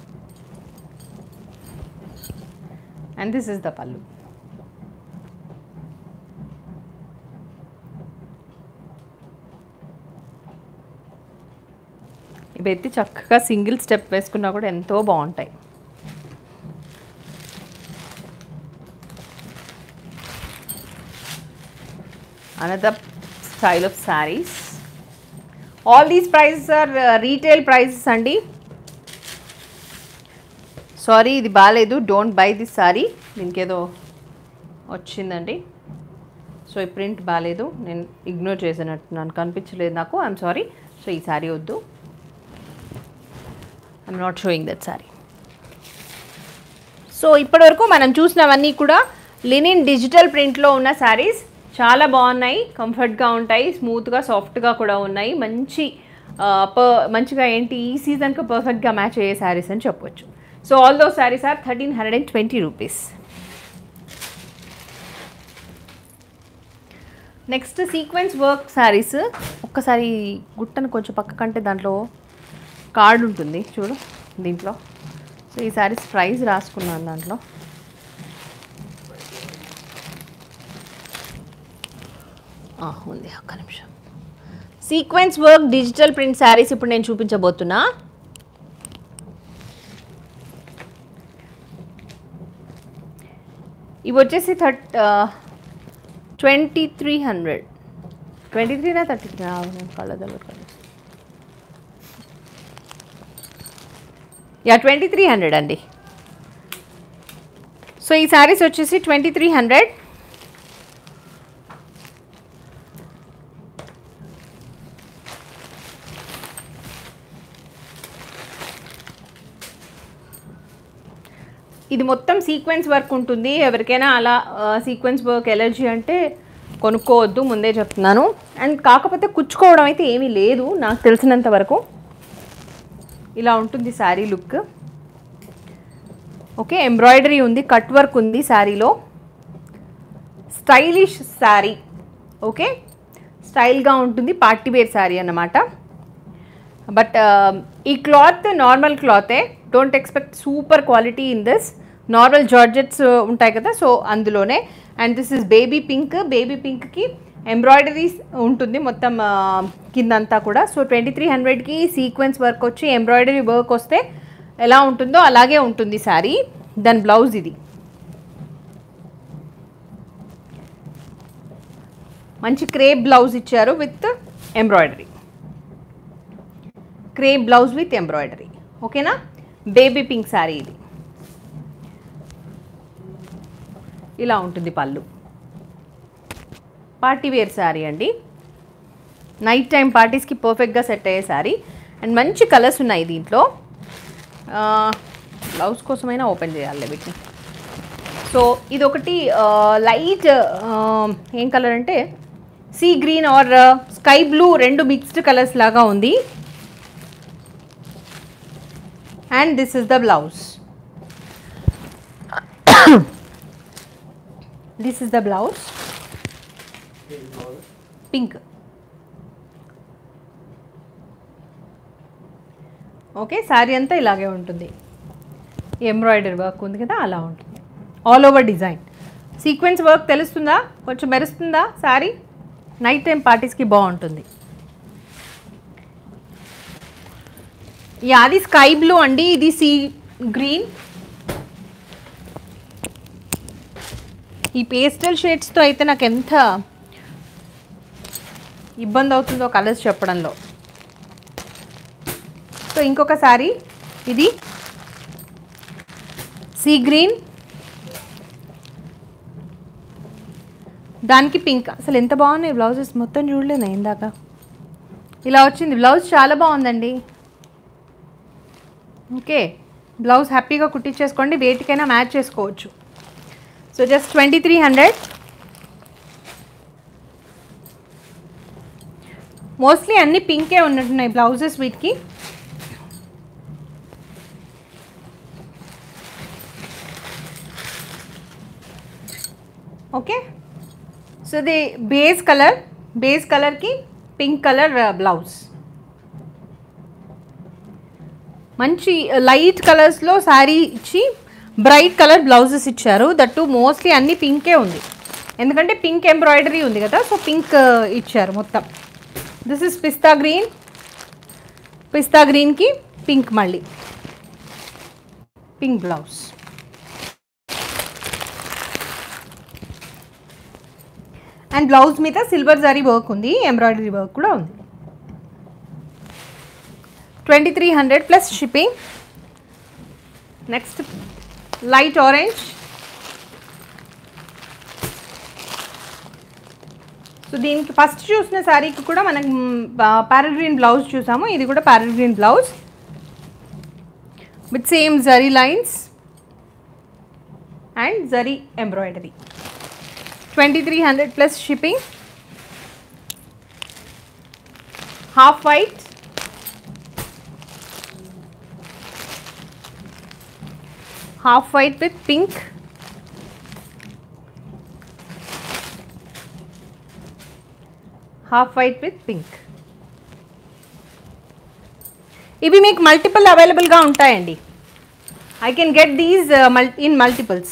and this is the pallu ఇవైతే చక్కగా సింగిల్ స్టెప్ వేసుకున్నా కూడా ఎంతో బాగుంటాయి another style of sarees all these prices are uh, retail prices అండి సారీ ఇది బాగాలేదు డోంట్ బై దిస్ సారీ దీనికి ఏదో వచ్చిందండి సో ఈ ప్రింట్ బాగాలేదు నేను ఇగ్నోర్ చేసినట్టు నాకు కనిపించలేదు నాకు ఐఎమ్ సారీ సో ఈ సారీ వద్దు I'm not showing that sari so ఇప్పటివరకు మనం చూసినవన్నీ కూడా లినిన్ డిజిటల్ ప్రింట్లో ఉన్న శారీస్ చాలా బాగున్నాయి కంఫర్ట్గా ఉంటాయి స్మూత్గా సాఫ్ట్గా కూడా ఉన్నాయి మంచి ఆ, ప- మంచిగా ఏంటి ఈ సీజన్కి పర్ఫెక్ట్గా మ్యాచ్ అయ్యే శారీస్ అని చెప్పొచ్చు so all those saris are thirteen hundred and twenty rupees next sequence work saris ఒక్కసారి గుట్టను కొంచెం పక్కకంటే దాంట్లో కార్డు ఉంటుంది చూడు దీంట్లో సో ఈ శారీస్ ప్రైస్ రాసుకున్నాను దాంట్లో ఆ, ఉంది ఒక్క నిమిషం sequence work digital print saris ఇప్పుడు నేను చూపించబోతున్నా ఇవి వచ్చేసి థర్ట్ ట్వంటీ త్రీ హండ్రెడ్ ట్వంటీ త్రీనా థర్టీ త్రీ కళ్ళదలు యా ట్వంటీ త్రీ హండ్రెడ్ అండి సో ఈ శారీస్ వచ్చేసి ట్వంటీ త్రీ హండ్రెడ్ ఇది మొత్తం సీక్వెన్స్ వర్క్ ఉంటుంది ఎవరికైనా అలా సీక్వెన్స్ వర్క్ ఎలర్జీ అంటే కొనుక్కోవద్దు ముందే చెప్తున్నాను అండ్ కాకపోతే కుచ్చుకోవడం అయితే ఏమీ లేదు నాకు తెలిసినంత వరకు ఇలా ఉంటుంది శారీ లుక్ ఓకే ఎంబ్రాయిడరీ ఉంది కట్ వర్క్ ఉంది శారీలో స్టైలిష్ శారీ ఓకే స్టైల్గా ఉంటుంది పార్టీ వేర్ శారీ అన్నమాట బట్ ఈ క్లాత్ నార్మల్ క్లాతే don't expect super quality in this normal georgettes ఉంటాయి కదా సో అందులోనే and this is baby pink baby పింక్కి ఎంబ్రాయిడరీస్ ఉంటుంది మొత్తం ఆ, కిందంతా కూడా సో ట్వంటీ త్రీ హండ్రెడ్కి సీక్వెన్స్ వర్క్ వచ్చి ఎంబ్రాయిడరీ వర్క్ వస్తే ఎలా ఉంటుందో అలాగే ఉంటుంది శారీ దాని బ్లౌజ్ ఇది మంచి క్రేప్ బ్లౌజ్ ఇచ్చారు with embroidery crepe blouse with embroidery ఓకేనా బేబీ పింక్ శారీ ఇది ఇలా ఉంటుంది పళ్ళు పార్టీ వేర్ శారీ అండి నైట్ టైం పార్టీస్కి పర్ఫెక్ట్గా సెట్ అయ్యే శారీ అండ్ మంచి కలర్స్ ఉన్నాయి దీంట్లో బ్లౌజ్ కోసమైనా ఓపెన్ చేయాలి వీటిని సో ఇది ఒకటి లైట్ ఏం కలర్ అంటే sea green or sky blue రెండు మిక్స్డ్ కలర్స్ లాగా ఉంది and this is the blouse this is the blouse pink okay sari అంతా ఇలాగే ఉంటుంది ఎంబ్రాయిడరీ వర్క్ ఉంది కదా అలా ఉంటుంది all over design sequence work తెలుస్తుందా కొంచెం మెరుస్తుందా శారీ నైట్ టైం పార్టీస్కి బాగుంటుంది యా అది స్కై బ్లూ అండి ఇది సీ గ్రీన్ ఈ పేస్టల్ షేడ్స్తో అయితే నాకు ఎంత ఇబ్బంది అవుతుందో కలర్స్ చెప్పడంలో సో ఇంకొక శారీ ఇది సీ గ్రీన్ దానికి పింక్ అసలు ఎంత బాగున్నాయి బ్లౌజెస్ మొత్తం చూడలేదు నేను ఇందాక ఇలా వచ్చింది బ్లౌజ్ చాలా బాగుందండి ఓకే బ్లౌజ్ హ్యాపీగా కుట్టించేసుకోండి వేటికైనా మ్యాచ్ చేసుకోవచ్చు so just twenty three hundred mostly అన్ని పింకే ఉన్నట్టున్నాయి బ్లౌజెస్ వీటికి ఓకే సో ఇది బేస్ కలర్ బేస్ కలర్కి పింక్ కలర్ బ్లౌజ్ మంచి లైట్ కలర్స్లో శారీ ఇచ్చి బ్రైట్ కలర్ బ్లౌజెస్ ఇచ్చారు దట్టు మోస్ట్లీ అన్ని పింకే ఉంది ఎందుకంటే పింక్ ఎంబ్రాయిడరీ ఉంది కదా సో పింక్ ఇచ్చారు మొత్తం this is pista green pista గ్రీన్కి పింక్ మళ్ళీ పింక్ బ్లౌజ్ అండ్ బ్లౌజ్ మీద సిల్వర్ జరీ వర్క్ ఉంది ఎంబ్రాయిడరీ వర్క్ కూడా ఉంది twenty three hundred plus shipping next light orange so దీనికి ఫస్ట్ చూసిన శారీకి కూడా మనం ప్యారల్ గ్రీన్ బ్లౌజ్ చూసాము ఇది కూడా parrot green blouse with same zari lines and zari embroidery twenty three hundred plus shipping half white half white with pink half white with pink ఇవి మీకు మల్టిపుల్ అవైలబుల్గా ఉంటాయండి I can get these in multiples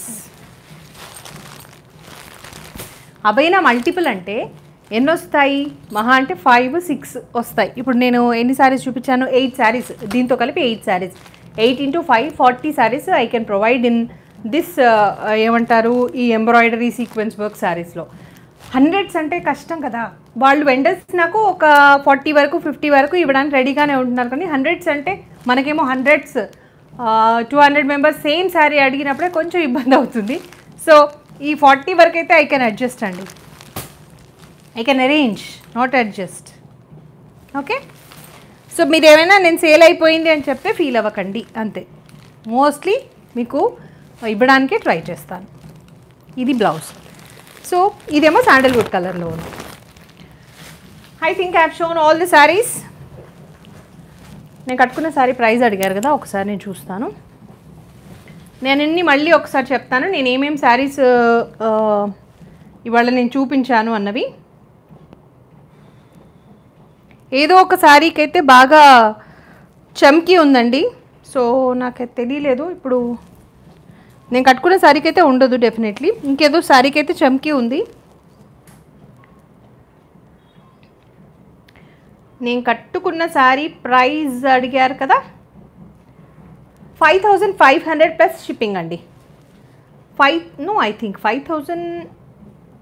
అవైనా multiple అంటే ఎన్ని వస్తాయి మహా అంటే ఫైవ్ సిక్స్ వస్తాయి ఇప్పుడు నేను ఎన్ని శారీస్ చూపించాను ఎయిట్ శారీస్ దీంతో కలిపి eight saris eight into five forty saris I can provide in this ఏమంటారు ఈ ఎంబ్రాయిడరీ సీక్వెన్స్ వర్క్ శారీస్లో హండ్రెడ్స్ అంటే కష్టం కదా వాళ్ళు వెండర్స్ నాకు ఒక ఫార్టీ వరకు ఫిఫ్టీ వరకు ఇవ్వడానికి రెడీగానే ఉంటున్నారు కానీ హండ్రెడ్స్ అంటే మనకేమో hundreds two hundred members same sari అడిగినప్పుడే కొంచెం ఇబ్బంది అవుతుంది సో ఈ ఫార్టీ వరకు అయితే ఐ కెన్ అడ్జస్ట్ అండి I can arrange not adjust okay so మీరు ఏమైనా నేను సేల్ అయిపోయింది అని చెప్తే ఫీల్ అవ్వకండి అంతే మోస్ట్లీ మీకు ఇవ్వడానికి ట్రై చేస్తాను ఇది బ్లౌజ్ సో ఇదేమో శాండల్వుడ్ కలర్లో ఉంది I think I have shown all the saris నేను కట్టుకున్న శారీ ప్రైస్ అడిగారు కదా ఒకసారి నేను చూస్తాను నేను అన్ని మళ్ళీ ఒకసారి చెప్తాను నేను ఏమేమి శారీస్ ఇవాళ నేను చూపించాను అన్నవి ఏదో ఒక శారీకి అయితే బాగా చమ్కీ ఉందండి సో నాకు తెలియలేదు ఇప్పుడు నేను కట్టుకున్న శారీకి అయితే ఉండదు డెఫినెట్లీ ఇంకేదో శారీకి అయితే చమ్కీ ఉంది నేను కట్టుకున్న శారీ ప్రైస్ అడిగారు కదా five thousand five hundred plus shipping అండి five no I think five thousand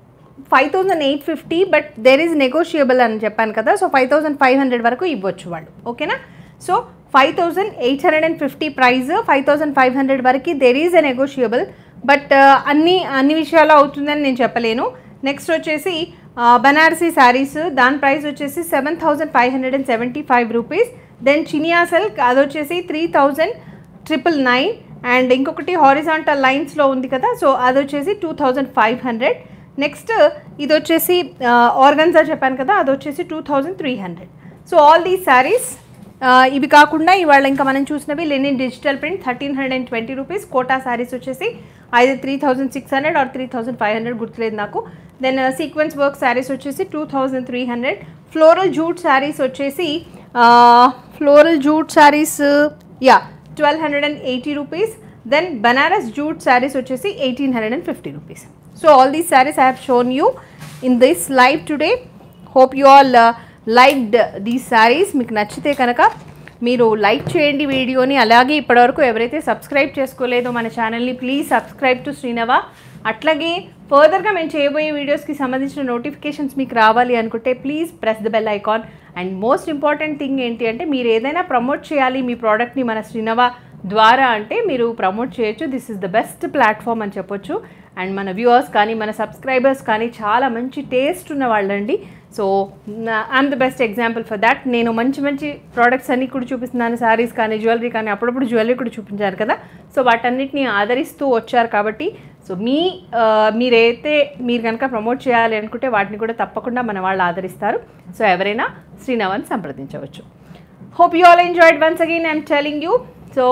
five thousand eight fifty but there is negotiable అని చెప్పాను కదా so five thousand five hundred వరకు ఇవ్వచ్చు వాళ్ళు ఓకేనా so five thousand eight hundred and fifty price five thousand five hundred వరకు there is a negotiable but అన్ని అన్ని విషయాలు అవుతుందని నేను చెప్పలేను నెక్స్ట్ వచ్చేసి ఆ, బనారసీ శారీస్ దాని ప్రైస్ వచ్చేసి seven thousand five hundred and seventy five rupees then Chiniya silk అది వచ్చేసి three thousand triple nine and ఇంకొకటి హారిజాంటల్ లైన్స్లో ఉంది కదా సో అది వచ్చేసి two thousand five hundred next ఇది వచ్చేసి ఆర్గన్జా చెప్పాను కదా అది వచ్చేసి two thousand three hundred so all these saris ఇవి కాకుండా ఇవాళ ఇంకా మనం చూసినవి linen digital print thirteen hundred and twenty rupees kota saris వచ్చేసి ఐదు three thousand six hundred or three thousand five hundred గుర్తులేదు నాకు దెన్ సీక్వెన్స్ వర్క్ శారీస్ వచ్చేసి two thousand three hundred floral jute saris వచ్చేసి floral jute saris yeah twelve hundred and eighty rupees then Banaras jute saris వచ్చేసి eighteen hundred and fifty rupees so all these saris I have shown you in this live today hope you all liked these saris మీకు నచ్చితే కనుక మీరు like చేయండి వీడియోని అలాగే ఇప్పటివరకు ఎవరైతే సబ్స్క్రైబ్ చేసుకోలేదో మన ఛానల్ని ప్లీజ్ సబ్స్క్రైబ్ టు శ్రీనవ అట్లాగే ఫర్దర్గా మేము చేయబోయే వీడియోస్కి సంబంధించిన నోటిఫికేషన్స్ మీకు రావాలి అనుకుంటే please press the bell icon and most important thing ఏంటి అంటే మీరు ఏదైనా ప్రమోట్ చేయాలి మీ ప్రోడక్ట్ని మన శ్రీనవ ద్వారా అంటే మీరు ప్రమోట్ చేయొచ్చు this is the best platform అని చెప్పొచ్చు అండ్ మన వ్యూవర్స్ కానీ మన సబ్స్క్రైబర్స్ కానీ చాలా మంచి టేస్ట్ ఉన్న వాళ్ళండి so I'm the best example for that నేను మంచి మంచి ప్రోడక్ట్స్ అన్ని కూడా చూపిస్తున్నాను శారీస్ కానీ జ్యువెలరీ కానీ అప్పుడప్పుడు జ్యువెలరీ కూడా చూపించారు కదా సో వాటన్నిటిని ఆదరిస్తూ వచ్చారు కాబట్టి సో మీ ఆ, మీరైతే మీరు కనుక ప్రమోట్ చేయాలి అనుకుంటే వాటిని కూడా తప్పకుండా మన వాళ్ళు ఆదరిస్తారు సో ఎవరైనా శ్రీనవన్ సంప్రదించవచ్చు hope you all enjoyed once again I'm telling you so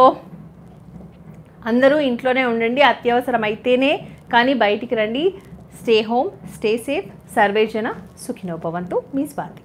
అందరూ ఇంట్లోనే ఉండండి అత్యవసరం అయితేనే కానీ బయటికి రండి స్టే హోమ్ స్టే సేఫ్ సర్వేజన సుఖినోపవంతు మీ స్వాతి